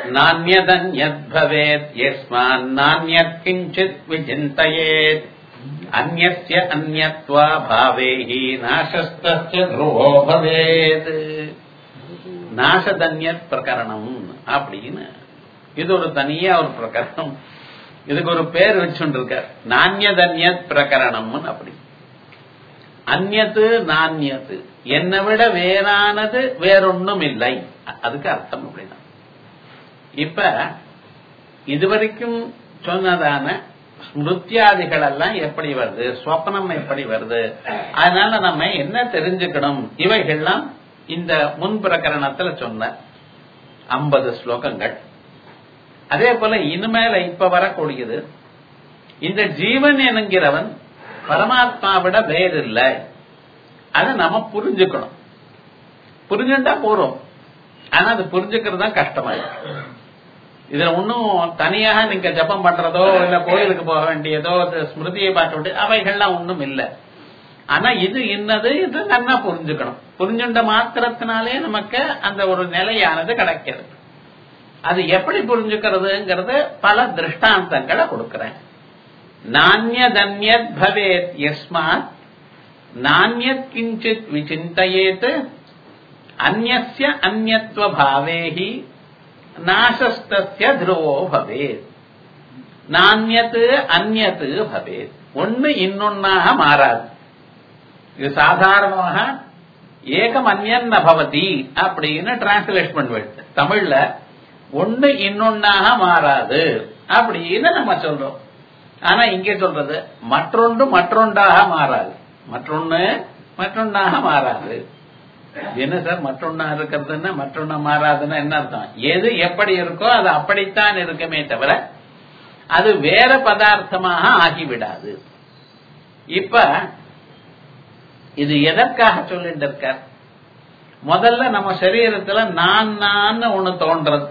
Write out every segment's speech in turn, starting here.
நானியதன்யத் பவேத் யஸ்மான் நானியத் கிஞ்சித் விசிந்தயேத் அந்யஸ்ய அந்யத்வா பாவேஹி நாசஸ்தஸ்ய த்ருவோ பவேத் நாசதன்யத் பிரகரணம் அப்படின்னு இது ஒரு தனியா ஒரு பிரகரணம் இதுக்கு ஒரு பேர் வச்சுருக்கார் நானியதன்யத் பிரகரணம்னு அப்படி அந்நத்து நானியத்து என்னை விட வேறானது வேறொன்னும் இல்லை அதுக்கு அர்த்தம் அப்படின்னா இப்ப இதுவரைக்கும் சொன்னதான ஸ்மிருத்தியாதிகள் எல்லாம் எப்படி வருது ஸ்வப்னம் எப்படி வருது அதனால நம்ம என்ன தெரிஞ்சுக்கணும் இவைகள்லாம் இந்த முன் பிரகரணத்துல சொன்ன ஐம்பது ஸ்லோகங்கள் அதே போல இனிமேல இப்ப வரக்கூடியது இந்த ஜீவன் என்கிறவன் பரமாத்மாவிட வேறு இல்லை அதை நம்ம புரிஞ்சுக்கணும் புரிஞ்சுட்டா போறோம் ஆனா அது புரிஞ்சுக்கிறது தான் கஷ்டமா இருக்கு இதுல ஒன்னும் தனியாக நீங்க ஜபம் பண்றதோ இல்ல கோயிலுக்கு போக வேண்டியதோ ஸ்மிருதியை பார்க்க வேண்டியது அவைகள்லாம் ஒண்ணும் இல்லை ஆனா இது இன்னது இது நல்லா புரிஞ்சுக்கணும் புரிஞ்சுண்ட மாத்திரத்தினாலே நமக்கு அந்த ஒரு நிலையானது கிடைக்கிறது அது எப்படி புரிஞ்சுக்கிறதுங்கிறது பல திருஷ்டாந்தங்களை கொடுக்கிறேன் நானியதன்யத் பவேத் யஸ்மாத் நானியத் கிஞ்சித் விசிந்தயேத் அந்நிய அந்நியத்துவ பாவேஹி நாசஸ்தஸ்ய துருவோ பவேத் நானியத்து அந்நியத்து பவேத் ஒன்னு இன்னொன்னாக மாறாது இது சாதாரணமாக ஏகம் அந்யன் பவதி அப்படின்னு டிரான்ஸ்லேஷன் பண்ணுவேன் தமிழ்ல ஒன்னு இன்னொன்னாக மாறாது அப்படின்னு நம்ம சொல்றோம் ஆனா இங்க சொல்றது மற்றொன்று மற்றொன்றாக மாறாது மற்றொன்னு மற்றொன்னாக மாறாது என்ன சார் மற்றொன்னா இருக்கிறதுன்னா மற்றொன்னா மாறாதுன்னா என்ன அர்த்தம் எது எப்படி இருக்கோ அது அப்படித்தான் இருக்குமே தவிர அது வேற பதார்த்தமாக ஆகிவிடாது இப்ப இது எதற்காக சொல்லிட்டு இருக்கார் முதல்ல நம்ம சரீரத்துல நான் நான் ஒண்ணு தோன்றது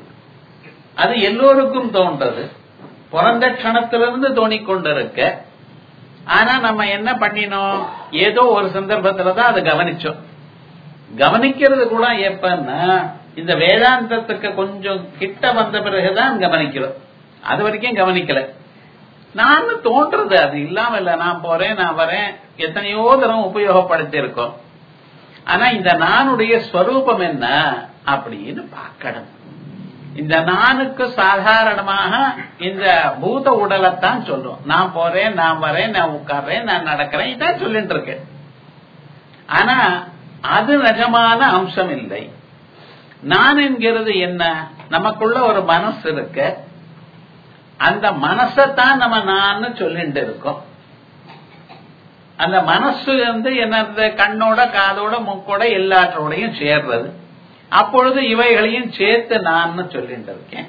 அது எல்லோருக்கும் தோன்றது பிறந்த க்ஷணத்திலிருந்து தோணிக்கொண்டிருக்க ஆனா நம்ம என்ன பண்ணினோம் ஏதோ ஒரு சந்தர்ப்பத்துல தான் அதை கவனிச்சோம் கவனிக்கிறது கூட எப்பன்னா இந்த வேதாந்தத்துக்கு கொஞ்சம் கிட்ட வந்த பிறகுதான் கவனிக்கிறோம் அது வரைக்கும் கவனிக்கல நான் தோன்றது அது இல்லாம இல்ல நான் போறேன் நான் வரேன் எத்தனையோ தரம் உபயோகப்படுத்தி இருக்கோம் ஆனா இந்த நானுடைய ஸ்வரூபம் என்ன அப்படின்னு பார்க்கணும் இந்த நானுக்கு சாதாரணமாக இந்த பூத உடலைத்தான் சொல்றோம் நான் போறேன் நான் வரேன் நான் உட்கார்றேன் நான் நடக்கிறேன் இதான் சொல்லிட்டு இருக்கேன் ஆனா அது நிஜமான அம்சம் இல்லை நான் என்கிறது என்ன நமக்குள்ள ஒரு மனசு இருக்கு அந்த மனசத்தான் நம்ம நான் சொல்லிட்டு இருக்கோம் அந்த மனசு வந்து என்ன கண்ணோட காதோட மூக்கோட எல்லாற்றோடையும் சேர்றது அப்பொழுது இவைகளையும் சேர்த்து நான் சொல்லிட்டு இருக்கேன்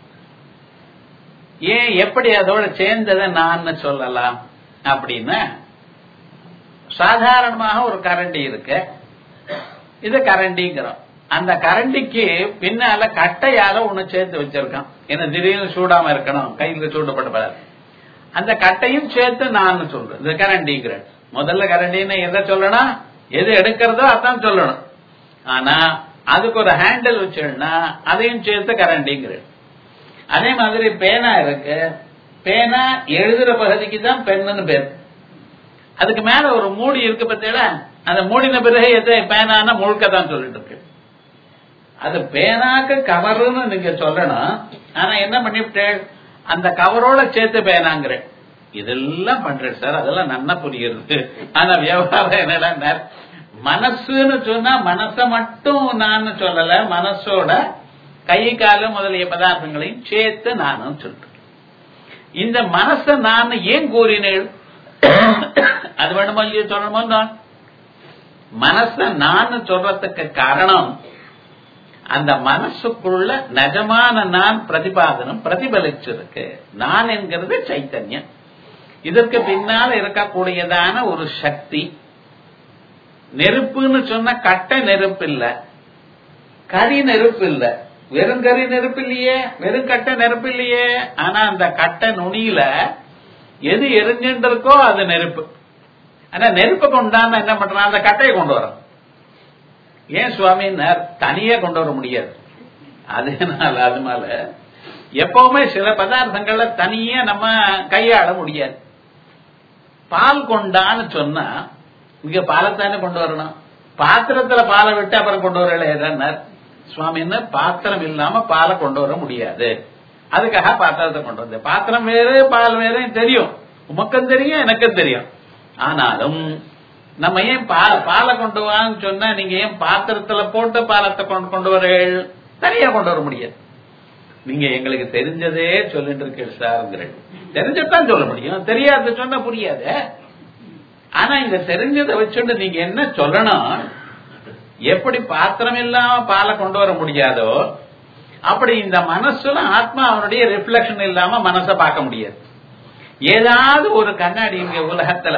ஏன் எப்படி அதோட சேர்ந்ததை நான் சொல்லலாம் அப்படின்னா சாதாரணமாக ஒரு கரண்டி இருக்கு இது கரண்டிங்கிறோம் அந்த கரண்டிக்கு பின்னால கட்டையால ஒண்ணு சேர்த்து வச்சிருக்கான் ஏன்னா திடீர்னு சூடாம இருக்கணும் கையில சூடப்படப்படாது அந்த கட்டையும் சேர்த்து நான் சொல்றேன் இது கரண்டிங்கிற முதல்ல கரண்டின்னு எதை சொல்லணும் எது எடுக்கிறதோ அதான் சொல்லணும் ஆனா அதுக்கு ஒரு ஹேண்டில் வச்சிருந்தா அதையும் சேர்த்து கரண்டிங்கிற அதே மாதிரி பேனா இருக்கு பேனா எழுதுற பகுதிக்கு தான் பெண்ணுன்னு பேர் அதுக்கு மேல ஒரு மூடி இருக்கு பத்தியா அந்த மூடின பிறகு எது பேனான முழுக்க தான் சொல்லிட்டு இருக்கு அது பேனாக்கு கவருன்னு நீங்க சொல்லணும் ஆனா என்ன பண்ணிவிட்டேன் அந்த கவரோட சேர்த்து பேனாங்கிறேன் இதெல்லாம் பண்றேன் சார் அதெல்லாம் நல்லா புரியுது ஆனா விவகாரம் என்னடா மனசுன்னு சொன்னா மனச மட்டும் நான் சொல்லல மனசோட கை கால முதலிய பதார்த்தங்களையும் சேர்த்து நானும் சொல்றேன் இந்த மனச நான் ஏன் கூறினேன் அது வேணுமோ இல்லையோ சொல்லணுமோ நான் மனச நான் சொல்றதுக்கு காரணம் அந்த மனசுக்குள்ள நிஜமான நான் பிரதிபாதனம் பிரதிபலிச்சிருக்கு நான் என்கிறது சைத்தன்யம் இதற்கு பின்னால் இருக்கக்கூடியதான ஒரு சக்தி நெருப்புன்னு சொன்ன கட்டை நெருப்பு இல்ல கரி நெருப்பு இல்ல வெறும் கரி நெருப்பு இல்லையே வெறும் கட்டை நெருப்பு இல்லையே ஆனா அந்த கட்டை நுனியில எது எரிஞ்சுட்டு இருக்கோ அது நெருப்பு ஆனா நெருப்பை கொண்டான்னு என்ன பண்றான் அந்த கட்டையை கொண்டு வரோம் ஏன் சுவாமி தனியே கொண்டு வர முடியாது அதனால அதனால எப்பவுமே சில பதார்த்தங்களை தனியா நம்ம கையாள முடியாது பால் கொண்டான்னு சொன்னா இங்க பாலைத்தானே கொண்டு வரணும் பாத்திரத்துல பாலை விட்டு அப்புறம் கொண்டு வரல ஏதார் சுவாமின்னு பாத்திரம் இல்லாம பாலை கொண்டு வர முடியாது அதுக்காக பாத்திரத்தை கொண்டு வந்தேன் பாத்திரம் வேறு பால் வேறு தெரியும் உமக்கும் தெரியும் எனக்கும் தெரியும் ஆனாலும் நம்ம ஏன் பா- பாலை கொண்டு வான்னு சொன்னா நீங்க ஏன் பாத்திரத்துல போட்டு பாலத்தை கொண்டு கொண்டு வரீர்கள் தனியா கொண்டு வர முடியாது நீங்க எங்களுக்கு தெரிஞ்சதே சொல்லிட்டு இருக்கீங்க சார்ங்கிறேன் தெரிஞ்சதான் சொல்ல முடியும் தெரியாத சொன்னா புரியாது ஆனா இந்த தெரிஞ்சதை வச்சுட்டு நீங்க என்ன சொல்லணும் எப்படி பாத்திரம் இல்லாம பாலை கொண்டு வர முடியாதோ அப்படி இந்த மனசுல ஆத்மா அவனுடைய ரிஃப்ளெக்ஷன் இல்லாம மனசை பார்க்க முடியாது ஏதாவது ஒரு கண்ணாடி இங்க உலகத்துல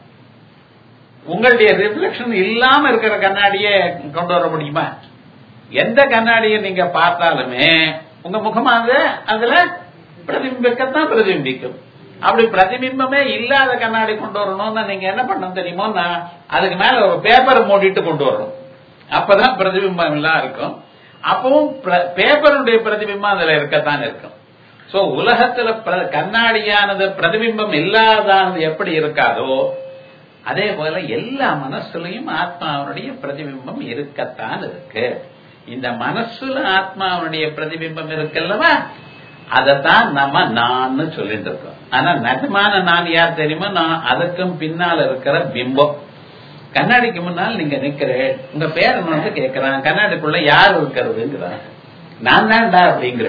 உங்களுடைய ரிஃப்ளெக்ஷன் இல்லாம இருக்கிற கண்ணாடியை கொண்டு வர முடியுமா எந்த கண்ணாடியை நீங்க பார்த்தாலுமே உங்க முகமானது அதுல பிரதிபிம்பக்கத்தான் பிரதிபிம்பிக்கும் அப்படி பிரதிபிம்பமே இல்லாத கண்ணாடி கொண்டு வரணும்னா நீங்க என்ன பண்ணணும் தெரியுமோ நான் அதுக்கு மேல ஒரு பேப்பர் மூடிட்டு கொண்டு வரணும் அப்பதான் பிரதிபிம்பம் எல்லாம் இருக்கும் அப்பவும் பிர- பேப்பருடைய பிரதிபிம்பம் அதுல இருக்கத்தான் இருக்கும் சோ உலகத்துல பிர- கண்ணாடியானது பிரதிபிம்பம் இல்லாதானது எப்படி இருக்காதோ அதே போல எல்லா மனசுலயும் ஆத்மாவனுடைய பிரதிபிம்பம் இருக்கத்தான் இருக்கு இந்த மனசுல ஆத்மாவனுடைய பிரதிபிம்பம் இருக்குல்லவா அதத்தான் நம்ம நான் சொல்லிட்டு இருக்கோம் ஆனா நிஜமான நான் யார் தெரியுமா நான் அதுக்கும் பின்னால இருக்கிற பிம்பம் கண்ணாடிக்கு முன்னால் நீங்க நிக்கிற உங்க பேர் வந்து கேட்கிறான் கண்ணாடிக்குள்ள யார் இருக்கிறதுங்கிறான் நான் தான்டா அப்படிங்கிற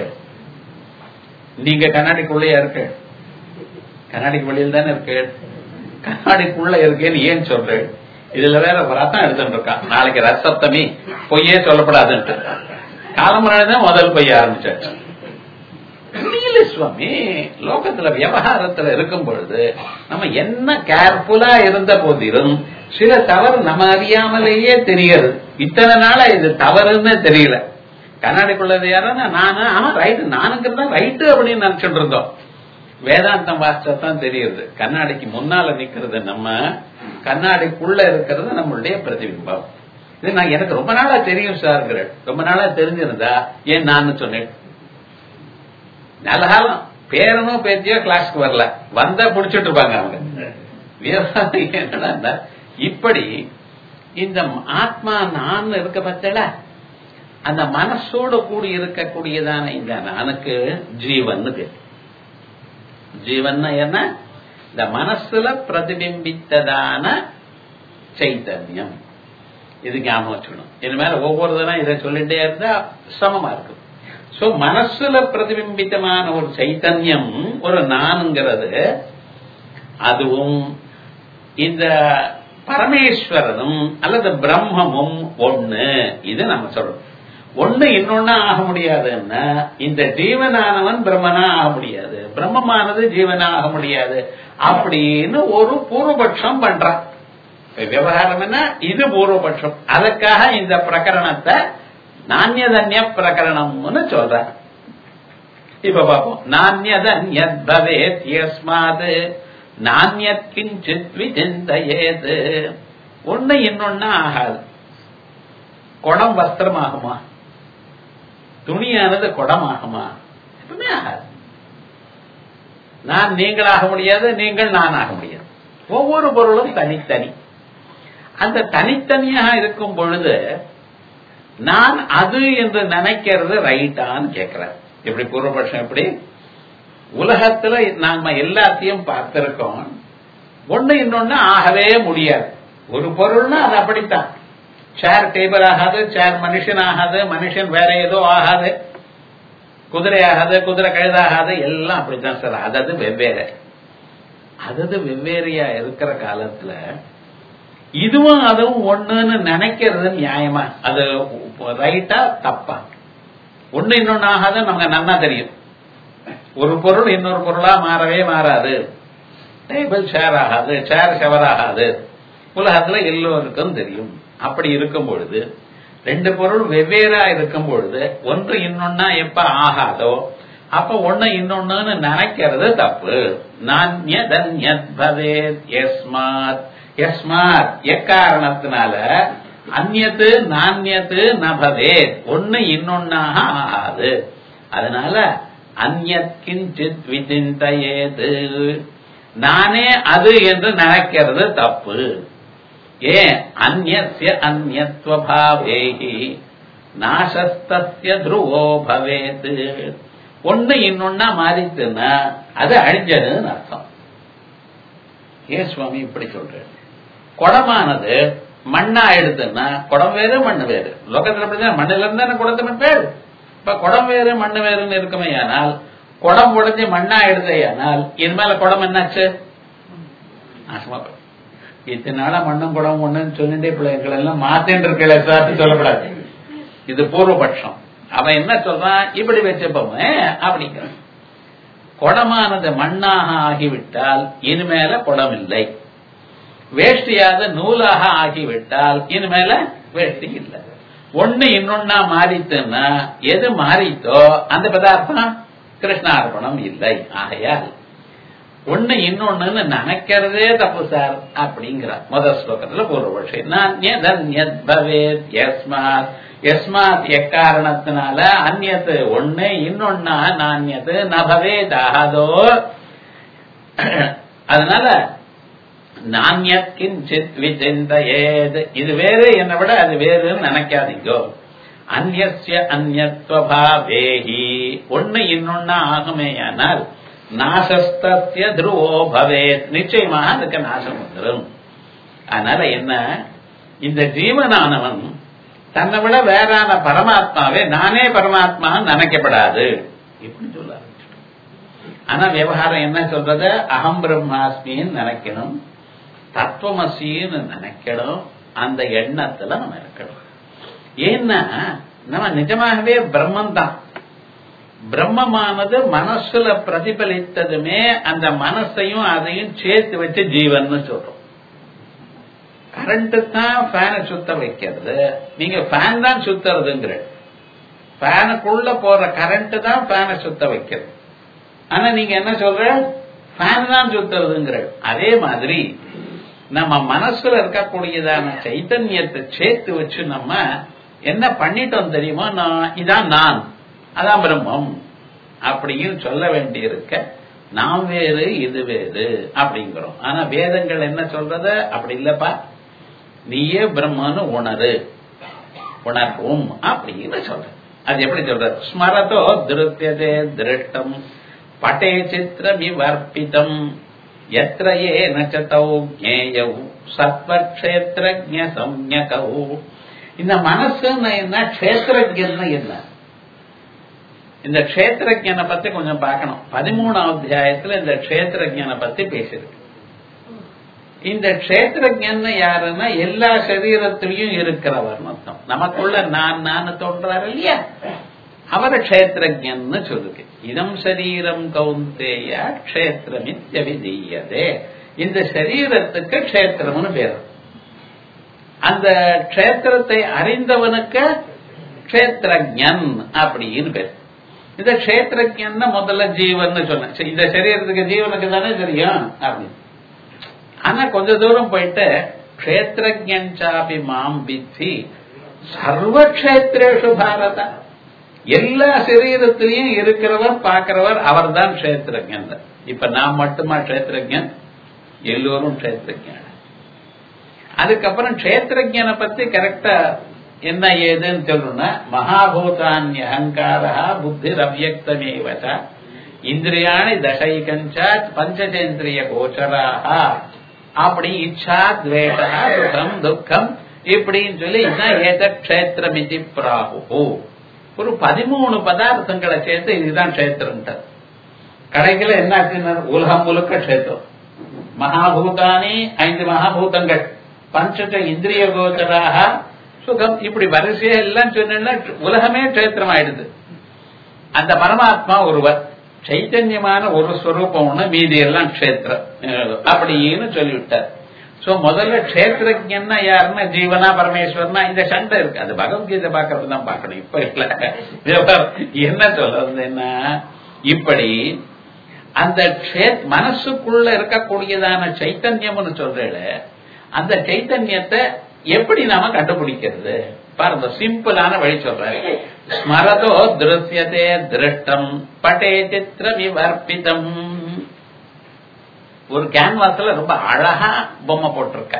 நீங்க கண்ணாடிக்குள்ளேயா இருக்கு கண்ணாடிக்கு வெளியில் தானே இருக்கு கண்ணாடிக்குள்ள இருக்கேன்னு ஏன் சொல்றேன் இதுல வேற ரத்தம் எடுத்துட்டு இருக்கான் நாளைக்கு ரசப்தமி பொய்யே சொல்லப்படாதுன்ட்டு காலமுறை தான் முதல் பொய்ய ஆரம்பிச்சாச்சு முடியல சுவாமி லோகத்துல விவகாரத்துல இருக்கும் பொழுது நம்ம என்ன கேர்ஃபுல்லா இருந்த போதிலும் சில தவறு நம்ம அறியாமலேயே தெரியுது இத்தனை நாளா இது தவறுன்னு தெரியல கண்ணாடிக்குள்ளது யாருன்னா நானு ஆமா ரைட்டு நானுங்கிறதா ரைட்டு அப்படின்னு நினைச்சிட்டு இருந்தோம் வேதாந்தம் வாசிச்சதான் தெரியுது கண்ணாடிக்கு முன்னால நிக்கிறது நம்ம கண்ணாடிக்குள்ள இருக்கிறது நம்மளுடைய பிரதிபிம்பம் இது நான் எனக்கு ரொம்ப நாளா தெரியும் சார்ங்கிற ரொம்ப நாளா தெரிஞ்சிருந்தா ஏன் நான் சொன்னேன் நல்ல காலம் பேரனோ பேத்தியோ கிளாஸ்க்கு வரல வந்தா புடிச்சிட்டு இருப்பாங்க அவங்க விவசாயம் என்னன்னா இப்படி இந்த ஆத்மா நான் இருக்க பத்தல அந்த மனசோட கூடி இருக்கக்கூடியதான இந்த நானுக்கு ஜீவன் பேர் ஜீவன் என்ன இந்த மனசுல பிரதிபிம்பித்ததான சைத்தன்யம் இது ஞாபகம் வச்சுக்கணும் இனிமேல ஒவ்வொரு தினம் இதை சொல்லிட்டே இருந்தா சமமா இருக்கும் சோ மனசுல பிரதிபிம்பித்தமான ஒரு சைத்தன்யம் ஒரு நானுங்கிறது அதுவும் இந்த பரமேஸ்வரனும் அல்லது பிரம்மமும் ஒண்ணு இது நம்ம சொல்றோம் ஒண்ணு இன்னொன்னா ஆக முடியாதுன்னா இந்த ஜீவனானவன் பிரம்மனா ஆக முடியாது பிரம்மமானது ஜீவனா ஆக முடியாது அப்படின்னு ஒரு பூர்வபட்சம் பண்றான் இப்ப விவகாரம் என்ன இது பூர்வபட்சம் அதுக்காக இந்த பிரகரணத்தை நானியதன்ய பிரகரணம்னு சொல்ற இப்ப பார்ப்போம் நானியதன்யத் பவேத் யஸ்மாத் நானியத் கிஞ்சித் விசிந்தயேத் ஒண்ணு இன்னொன்னா ஆகாது குடம் வஸ்திரம் ஆகுமா துணியானது குடம் ஆகுமா எப்பவுமே ஆகாது நான் நீங்கள் ஆக முடியாது நீங்கள் நான் ஆக முடியாது ஒவ்வொரு பொருளும் தனித்தனி அந்த தனித்தனியாக இருக்கும் பொழுது நான் அது என்று நினைக்கிறது ரைட்டான்னு கேட்கிறேன் எப்படி பூர்வபட்சம் எப்படி உலகத்துல நாம எல்லாத்தையும் பார்த்திருக்கோம் ஒண்ணு இன்னொன்னு ஆகவே முடியாது ஒரு பொருள்னா அது அப்படித்தான் சேர் டேபிள் ஆகாது சேர் மனுஷன் ஆகாது மனுஷன் வேற ஏதோ ஆகாது குதிரை ஆகாது குதிரை கழுதாகாது எல்லாம் அப்படித்தான் சார் அதது வெவ்வேறு அதது வெவ்வேறையா இருக்கிற காலத்துல இதுவும் அதுவும் ஒண்ணுன்னு நினைக்கிறது நியாயமா அது ரைட்டா தப்பா ஒண்ணு இன்னொன்னு ஆகாது நமக்கு நன்னா தெரியும் ஒரு பொருள் இன்னொரு பொருளா மாறவே மாறாது டேபிள் சேர் ஆகாது சேர் ஷவர் ஆகாது உலகத்துல எல்லோருக்கும் தெரியும் அப்படி இருக்கும் பொழுது ரெண்டு பொருள் வெவ்வேறா இருக்கும் பொழுது ஒன்று இன்னொன்னா எப்ப ஆகாதோ அப்ப ஒண்ணு இன்னொன்னு நினைக்கிறது தப்பு நான்யதன்யத் பவேத் யஸ்மாத் யஸ்மாத் எக்காரணத்தினால அந்நத்து நானியத்து நபவே ஒண்ணு இன்னொன்னாக ஆகாது அதனால அந்நத் கிஞ்சித் விசிந்தையேது நானே அது என்று நினைக்கிறது தப்பு ஏன் அந்நிய அந்நியத்வபாவேகி நாசஸ்தஸ்ய துருவோ பவேத் ஒண்ணு இன்னொன்னா மாறித்துன்னா அது அழிஞ்சதுன்னு அர்த்தம் ஏன் சுவாமி இப்படி சொல்றேன் குடமானது மண்ணா எடுத்துன்னா குடம் வேறு மண்ணு வேறு லோகத்துல அப்படிதான் மண்ணுல இருந்தா குடத்து பேர் இப்ப குடம் வேறு மண்ணு வேறுன்னு இருக்குமே ஆனால் குடம் உடஞ்சி மண்ணா எடுத்தையானால் இனிமேல குடம் என்னாச்சு நாசமா போயிடும். இத்தனை நாளா மண்ணும் குடம் ஒண்ணுன்னு சொல்லிட்டே பிள்ளைகள் எல்லாம் மாத்தேன் இருக்கல சார் சொல்லப்படாது இது பூர்வபட்சம் அவன் என்ன சொல்றான் இப்படி வச்சுப்போமே அப்படிங்கிறான் குடமானது மண்ணாக ஆகிவிட்டால் இனிமேல குடம் இல்லை வேஷ்டியாவது நூலாக ஆகிவிட்டால் இனிமேல வேஷ்டி இல்லை ஒண்ணு இன்னொன்னா மாறித்துன்னா எது மாறித்தோ அந்த பதார்த்தம் கிருஷ்ணார்ப்பணம் இல்லை ஆகையால் ஒண்ணு இன்னொன்னு நினைக்கிறதே தப்பு சார் அப்படிங்கிற முதல் ஸ்லோகத்துல பூர்வபட்சி பவேத் யஸ்மாத் யஸ்மாத் எக்காரணத்தினால அந்நியத்து ஒண்ணு இன்னொன்னா நானியத்து நபவேத் ஆகாதோ அதனால நானியத் கிஞ்சித் விசிந்தையேத் இது வேறு என்னை விட அது வேறுன்னு நினைக்காதீங்கோ அந்நிய அந்நியத்வபாவேஹி ஒண்ணு இன்னொன்னா ஆகுமேயானால் நாசஸ்திய துருவோ பவேத் நிச்சயமாக அதுக்கு நாசம் வந்துடும் அதனால என்ன இந்த ஜீவனானவன் தன்னை விட வேறான பரமாத்மாவே நானே பரமாத்மா நினைக்கப்படாது இப்படி சொல்ல ஆரம்பிச்சிட்டோம். ஆனா விவகாரம் என்ன சொல்றது அகம் பிரம்மாஸ்மின்னு நினைக்கணும் தத்துவமசின்னு நினைக்கணும் அந்த எண்ணத்துல நம்ம இருக்கணும் ஏன்னா நம்ம நிஜமாகவே பிரம்மன் தான் பிரம்மமானது மனசுல பிரதிபலித்ததுமே அந்த மனசையும் அதையும் சேர்த்து வச்சு ஜீவன் சொல்றோம் கரண்ட் தான் ஃபேனை சுத்த வைக்கிறது நீங்க ஃபேன் தான் சுத்துறதுங்கிற ஃபேனுக்குள்ள போற கரண்ட் தான் ஃபேனை சுத்த வைக்கிறது ஆனா நீங்க என்ன சொல்ற ஃபேன் தான் சுத்துறதுங்கிற அதே மாதிரி நம்ம மனசுல இருக்கக்கூடியதான சைத்தன்யத்தை சேர்த்து வச்சு நம்ம என்ன பண்ணிட்டோம் தெரியுமா நான் இதான் நான் அதான் பிரம்மம் அப்படின்னு சொல்ல வேண்டியிருக்க நாம் வேறு இது வேறு அப்படிங்கிறோம் ஆனா வேதங்கள் என்ன சொல்றது அப்படி இல்லப்பா நீயே பிரம்மன்னு உணரு உணர்வும் அப்படின்னு சொல்ற அது எப்படி சொல்ற ஸ்மரதோ திருத்தியதே திருஷ்டம் பட்டே சித்திரம் இவர்ப்பிதம் எத்திர ஏன சதௌ ஜேயௌ சத்வக்ஷேத்திரஜ சம்யகௌ இந்த மனசுன்னு என்ன க்ஷேத்திரஜன்னு என்ன இந்த க்ஷேத்திரஜனை பத்தி கொஞ்சம் பார்க்கணும் பதிமூணாம் அத்தியாயத்துல இந்த க்ஷேத்திரஜனை பத்தி பேசியிருக்கு இந்த க்ஷேத்திரஜன் யாருன்னா எல்லா சரீரத்திலையும் இருக்கிறவர் அர்த்தம் நமக்குள்ள நான் நான் தோன்றாரு இல்லையா அவரை க்ஷேத்திரஜன்னு சொல்லுது இதம் சரீரம் கௌந்தேய க்ஷேத்திரமித்யவிதீயதே இந்த சரீரத்துக்கு க்ஷேத்திரம்னு பேரு அந்த க்ஷேத்திரத்தை அறிந்தவனுக்கு க்ஷேத்திரஜன் அப்படின்னு பேர் இந்த க்ஷேத்திரஜன் முதல்ல ஜீவன் சொன்னேன் இந்த சரீரத்துக்கு ஜீவனுக்கு தானே தெரியும் அப்படின்னு ஆனா கொஞ்ச தூரம் போயிட்டு க்ஷேத்திரஜாபி மாம் வித்தி சர்வ க்ஷேத்ரேஷு பாரத எல்லா சரீரத்திலையும் இருக்கிறவர் பார்க்கிறவர் அவர் தான் க்ஷேத்திரஜன் இப்ப நான் மட்டுமா க்ஷேத்திரஜன் எல்லோரும் க்ஷேத்திரஜன் அதுக்கப்புறம் க்ஷேத்திரஜனை பத்தி கரெக்டா என்ன ஏதுன்னு சொல்லணும்னா மகாபூதான்ய அகங்காரா புத்தி அவ்யக்தமேவச இந்திரியாணி தசைகஞ்சா பஞ்சதேந்திரிய கோச்சராக அப்படி இச்சா துவேஷா சுகம் துக்கம் இப்படின்னு சொல்லி இதுதான் ஏத க்ஷேத்திரமிதி பிராகு ஒரு பதிமூணு பதார்த்தங்களை சேர்த்து இதுதான் க்ஷேத்திரம் கடைசியில என்ன உலகம் முழுக்க க்ஷேத்திரம் மகாபூதானி ஐந்து மகாபூதங்கள் பஞ்சக இந்திரிய கோச்சராக சுகம் இப்படி வரிசையா எல்லாம் சொன்னா உலகமே க்ஷேத்திரம் ஆயிடுது அந்த பரமாத்மா ஒருவர் சைத்தன்யமான ஒரு ஸ்வரூபம் ஒண்ணு மீதி எல்லாம் க்ஷேத்திரம் அப்படின்னு சொல்லிவிட்டார் சோ முதல்ல க்ஷேத்திரஜன்னா யாருன்னா ஜீவனா பரமேஸ்வரனா இந்த சண்டை இருக்கு அது பகவத்கீதை பாக்கிறது தான் பார்க்கணும் இப்ப இல்ல என்ன சொல்றதுன்னா இப்படி அந்த மனசுக்குள்ள இருக்கக்கூடியதான சைத்தன்யம்னு சொல்றேன் அந்த சைத்தன்யத்தை எப்படி நாம கண்டுபிடிக்கிறது பாருங்க சிம்பிளான வழி சொல்றேன் ஸ்மரதோ திருஷ்யதே திருஷ்டம் பட்டே சித்திர விவர்ப்பிதம் ஒரு கேன்வாஸ்ல ரொம்ப அழகா பொம்மை போட்டிருக்க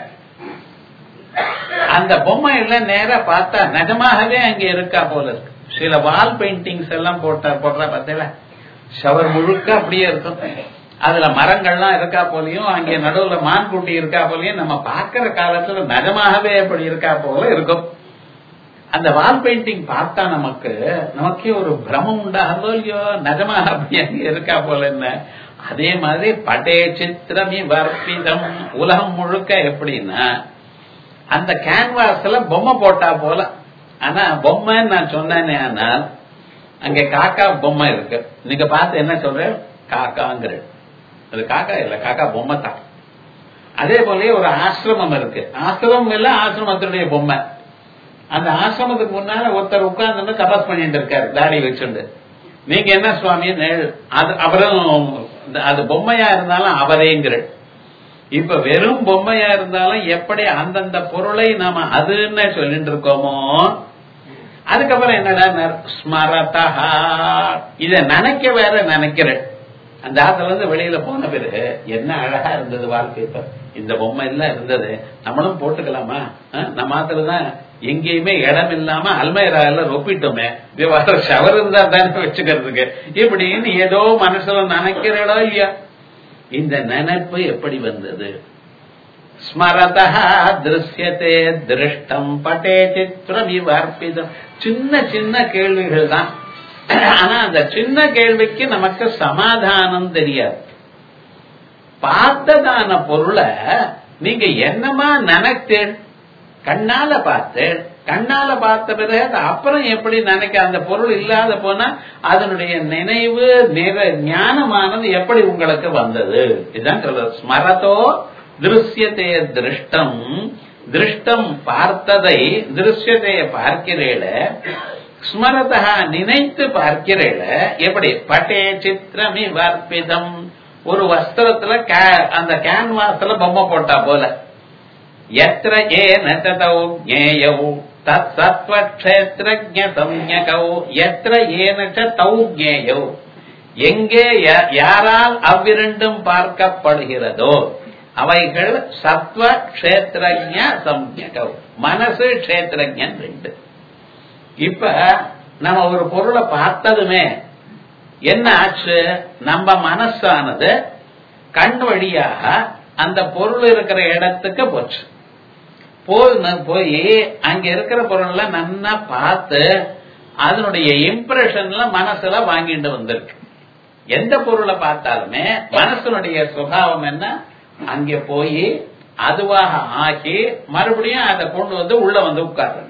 அந்த பொம்மை எல்லாம் நேரா பார்த்தா நிஜமாகவே அங்க இருக்கா போல இருக்கு சில வால் பெயிண்டிங்ஸ் எல்லாம் போட்டா போடுறா பார்த்தீங்களா ஷவர் முழுக்க அப்படியே இருக்கும் அதுல மரங்கள்லாம் இருக்கா போலயும் அங்கே நடுவுல மான்குட்டி இருக்கா போலயும் நம்ம பார்க்கிற காலத்துல நிஜமாகவே அப்படி இருக்கா போல இருக்கும் அந்த வால் பெயிண்டிங் பார்த்தா நமக்கு நமக்கே ஒரு பிரமம் உண்டாகிறதோ இல்லையோ நிஜமாக அப்படி அங்க இருக்கா போல என்ன அதே மாதிரி படே சித்திரமி வர்ப்பிதம் உலகம் முழுக்க எப்படின்னா அந்த கேன்வாஸ்ல பொம்மை போட்டா போல ஆனா பொம்மைன்னு நான் சொன்னேனே ஆனால் அங்க காக்கா பொம்மை இருக்கு நீங்க பார்த்து என்ன சொல்ற காக்காங்கிற அது காக்கா இல்ல காக்கா பொம்மை தான் அதே போல ஒரு ஆசிரமம் இருக்கு ஆசிரமம் இல்ல ஆசிரமத்தினுடைய பொம்மை அந்த ஆசிரமத்துக்கு முன்னால ஒருத்தர் உட்கார்ந்து தபஸ் பண்ணிட்டு இருக்காரு தாடி வச்சுண்டு நீங்க என்ன சுவாமி அது அவரும் அது பொம்மையா இருந்தாலும் அவரேங்கிற இப்ப வெறும் பொம்மையா இருந்தாலும் எப்படி அந்தந்த பொருளை நாம அதுன்னு சொல்லிட்டு இருக்கோமோ அதுக்கப்புறம் என்னடா ஸ்மரதா இத நினைக்க வேற நினைக்கிறேன் அந்த ஆத்துல இருந்து வெளியில போன பிறகு என்ன அழகா இருந்தது வாழ்க்கை இப்ப இந்த பொம்மை எல்லாம் இருந்தது நம்மளும் போட்டுக்கலாமா நம்ம ஆத்துலதான் எங்கேயுமே இடம் இல்லாம அல்மைரா எல்லாம் ரொப்பிட்டோமே விவகாரம் ஷவர் இருந்தா தானே வச்சுக்கிறதுக்கு இப்படின்னு ஏதோ மனசுல நினைக்கிறடோ இல்லையா இந்த நினைப்பு எப்படி வந்தது ஸ்மரதா திருஷ்யத்தே திருஷ்டம் பட்டே சித்திரம் இவர்ப்பிதம் சின்ன சின்ன கேள்விகள் தான் ஆனா அந்த சின்ன கேள்விக்கு நமக்கு சமாதானம் தெரியாது பார்த்ததான பொருளை நீங்க என்னமா நினைத்தேன் கண்ணால பார்த்தேன் கண்ணால பார்த்த பிறகு அது அப்புறம் எப்படி நினைக்க அந்த பொருள் இல்லாத போனா அதனுடைய நினைவு நிற ஞானமானது எப்படி உங்களுக்கு வந்தது இதுதான் சொல்ற ஸ்மரதோ திருஷ்யத்தைய திருஷ்டம் திருஷ்டம் பார்த்ததை திருஷ்யத்தைய பார்க்கிறேள ஸ்மரதா நினைத்து பார்க்கிறேள எப்படி பட்டே சித்திரமி வர்ப்பிதம் ஒரு வஸ்திரத்துல அந்த கேன்வாஸ்ல பொம்மை போட்டா போல எத்திர ஏன ததௌ ஞேயௌ தத் சத்வக்ஷேத்திரஜ சம்யகௌ எத்திர ஏன தௌ ஞேயௌ எங்கே யாரால் அவ்விரண்டும் பார்க்கப்படுகிறதோ அவைகள் சத்வ கஷேத்திரஜ சம்யகௌ மனசு கஷேத்திரஜன் ரெண்டு இப்ப நம்ம ஒரு பொருளை பார்த்ததுமே என்ன ஆச்சு நம்ம மனசானது கண் வழியாக அந்த பொருள் இருக்கிற இடத்துக்கு போச்சு போய் அங்க இருக்கிற பொருள்ல நன்னா பார்த்து அதனுடைய இம்ப்ரெஷன்ல மனசுல வாங்கிட்டு வந்திருக்கு எந்த பொருளை பார்த்தாலுமே மனசனுடைய சுபாவம் என்ன அங்க போய் அதுவாக ஆக்கி மறுபடியும் அதை கொண்டு வந்து உள்ள வந்து உட்கார்றது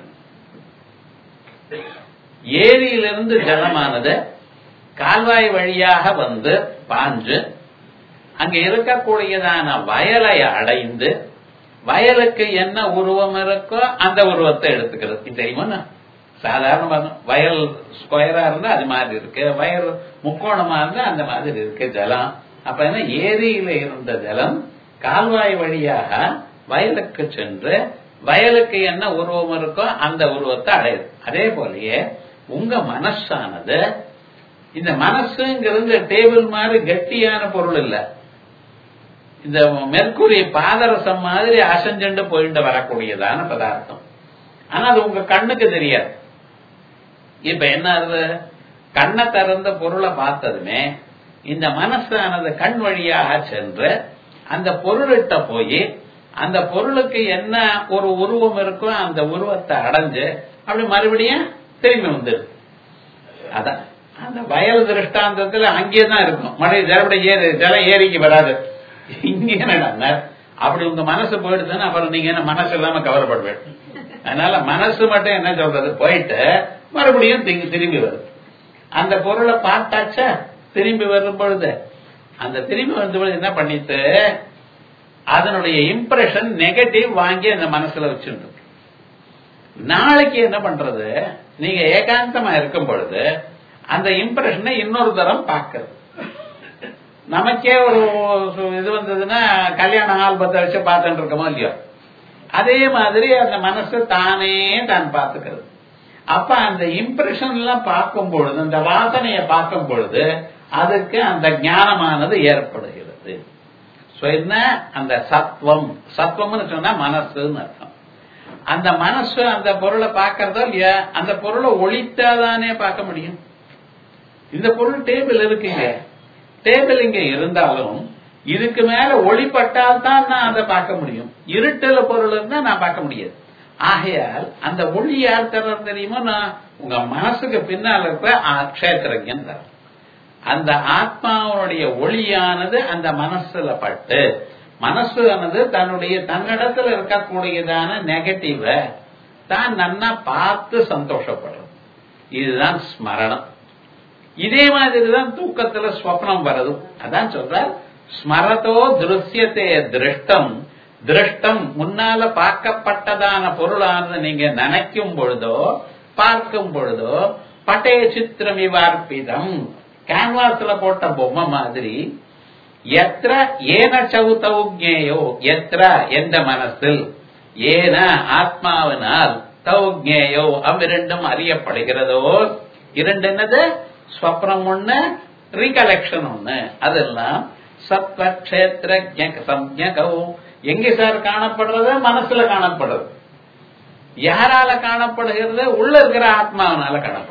ஏரியிலிருந்து ஜலமானது கால்வாய் வழியாக வந்து பாஞ்சு அங்க இருக்கக்கூடியதான வயலை அடைந்து வயலுக்கு என்ன உருவம் இருக்கோ அந்த உருவத்தை எடுத்துக்கிறது தெரியுமா சாதாரண வயல் ஸ்கொயரா இருந்தா அது மாதிரி இருக்கு வயல் முக்கோணமா இருந்தா அந்த மாதிரி இருக்கு ஜலம் அப்ப என்ன ஏரியில இருந்த ஜலம் கால்வாய் வழியாக வயலுக்கு சென்று வயலுக்கு என்ன உருவம் இருக்கோ அந்த உருவத்தை அடையுது அதே போலயே உங்க மனசானது இந்த மனசுங்கிறது டேபிள் மாதிரி கட்டியான பொருள் இல்ல இந்த மெர்க்குரி பாதரசம் மாதிரி அசஞ்சண்டு போயிட்டு வரக்கூடியதான பதார்த்தம் ஆனா அது உங்க கண்ணுக்கு தெரியாது இப்ப என்ன ஆகுது கண்ணை திறந்த பொருளை பார்த்ததுமே இந்த மனசானது கண் வழியாக சென்று அந்த பொருளிட்ட போய் அந்த பொருளுக்கு என்ன ஒரு உருவம் இருக்கோ அந்த உருவத்தை அடைஞ்சு அப்படி மறுபடியும் திரும்பி வந்துடுது அதான் அந்த வயல் திருஷ்டாந்தத்துல அங்கேதான் இருக்கும் மழை ஜலப்படி ஏறு ஜலம் ஏரிக்கு வராது இங்க என்ன அப்படி உங்க மனசு போயிடுதுன்னா அப்புறம் நீங்க என்ன மனசு இல்லாம கவலைப்படுவேன் அதனால மனசு மட்டும் என்ன சொல்றது போயிட்டு மறுபடியும் திரும்பி வருது அந்த பொருளை பார்த்தாச்சா திரும்பி வரும் பொழுது அந்த திரும்பி வந்த பொழுது என்ன பண்ணிட்டு அதனுடைய இம்ப்ரெஷன் நெகட்டிவ் வாங்கி அந்த மனசுல வச்சுட்டு நாளைக்கு என்ன பண்றது நீங்க ஏகாந்தமா இருக்கும் பொழுது அந்த இம்ப்ரெஷனை இன்னொரு தரம் பார்க்கறது நமக்கே ஒரு இது வந்ததுன்னா கல்யாண ஆல்பத்தை வச்சு பார்த்துட்டு இருக்கோமோ இல்லையோ அதே மாதிரி அந்த மனசு தானே தான் பார்த்துக்கிறது அப்ப அந்த இம்ப்ரெஷன் எல்லாம் பார்க்கும் பொழுது அந்த வாசனையை பார்க்கும் பொழுது அதுக்கு அந்த ஞானமானது ஏற்படுகிறது சோ என்ன அந்த சத்வம் சத்வம்னு சொன்னா மனசுன்னு அர்த்தம் அந்த மனசு அந்த பொருளை பார்க்கறதோ இல்லையா அந்த பொருளை ஒழித்தாதானே பார்க்க முடியும் இந்த பொருள் டேபிள் இருக்குங்க டேபிள் இங்க இருந்தாலும் இதுக்கு மேல ஒளிப்பட்டால் தான் நான் அதை பார்க்க முடியும் இருட்டுல பொருள் இருந்தா நான் பார்க்க முடியாது ஆகையால் அந்த ஒளி யார் தர்றது தெரியுமோ நான் உங்க மனசுக்கு பின்னால் இருக்கிற கஷேத்திரஜன் தரும் அந்த ஆத்மாவுடைய ஒளியானது அந்த மனசுல பட்டு மனசானது தன்னுடைய தன்னிடத்துல இருக்கக்கூடியதான நெகட்டிவ தான் நன்னா பார்த்து சந்தோஷப்படுறது இதுதான் ஸ்மரணம் இதே மாதிரி தான் தூக்கத்துல ஸ்வப்னம் வருது அதான் சொல்ற ஸ்மரதோ திருஷ்யத்தே திருஷ்டம் திருஷ்டம் முன்னால பார்க்கப்பட்டதான பொருளானது நீங்க நினைக்கும் பொழுதோ பார்க்கும் பொழுதோ பட்டே சித்திரம் இவார்ப்பிதம் கேன்வாஸ்ல போட்ட பொம்மை மாதிரி எത്ര ஏன சௌதௌஜேயோ எത്ര எந்த மனசில் ஏன ஆத்மாவினால் தௌஜேயோ அவ்விரண்டும் அறியப்படுகிறதோ இரண்டு என்னது ஸ்வப்னம் ஒண்ணு ரீகலெக்ஷன் ஒண்ணு அதெல்லாம் சத்வக்ஷேத்திர சம்யகோ எங்க சார் காணப்படுறது மனசுல காணப்படுறது யாரால காணப்படுகிறது உள்ள இருக்கிற ஆத்மாவனால காணப்படுறது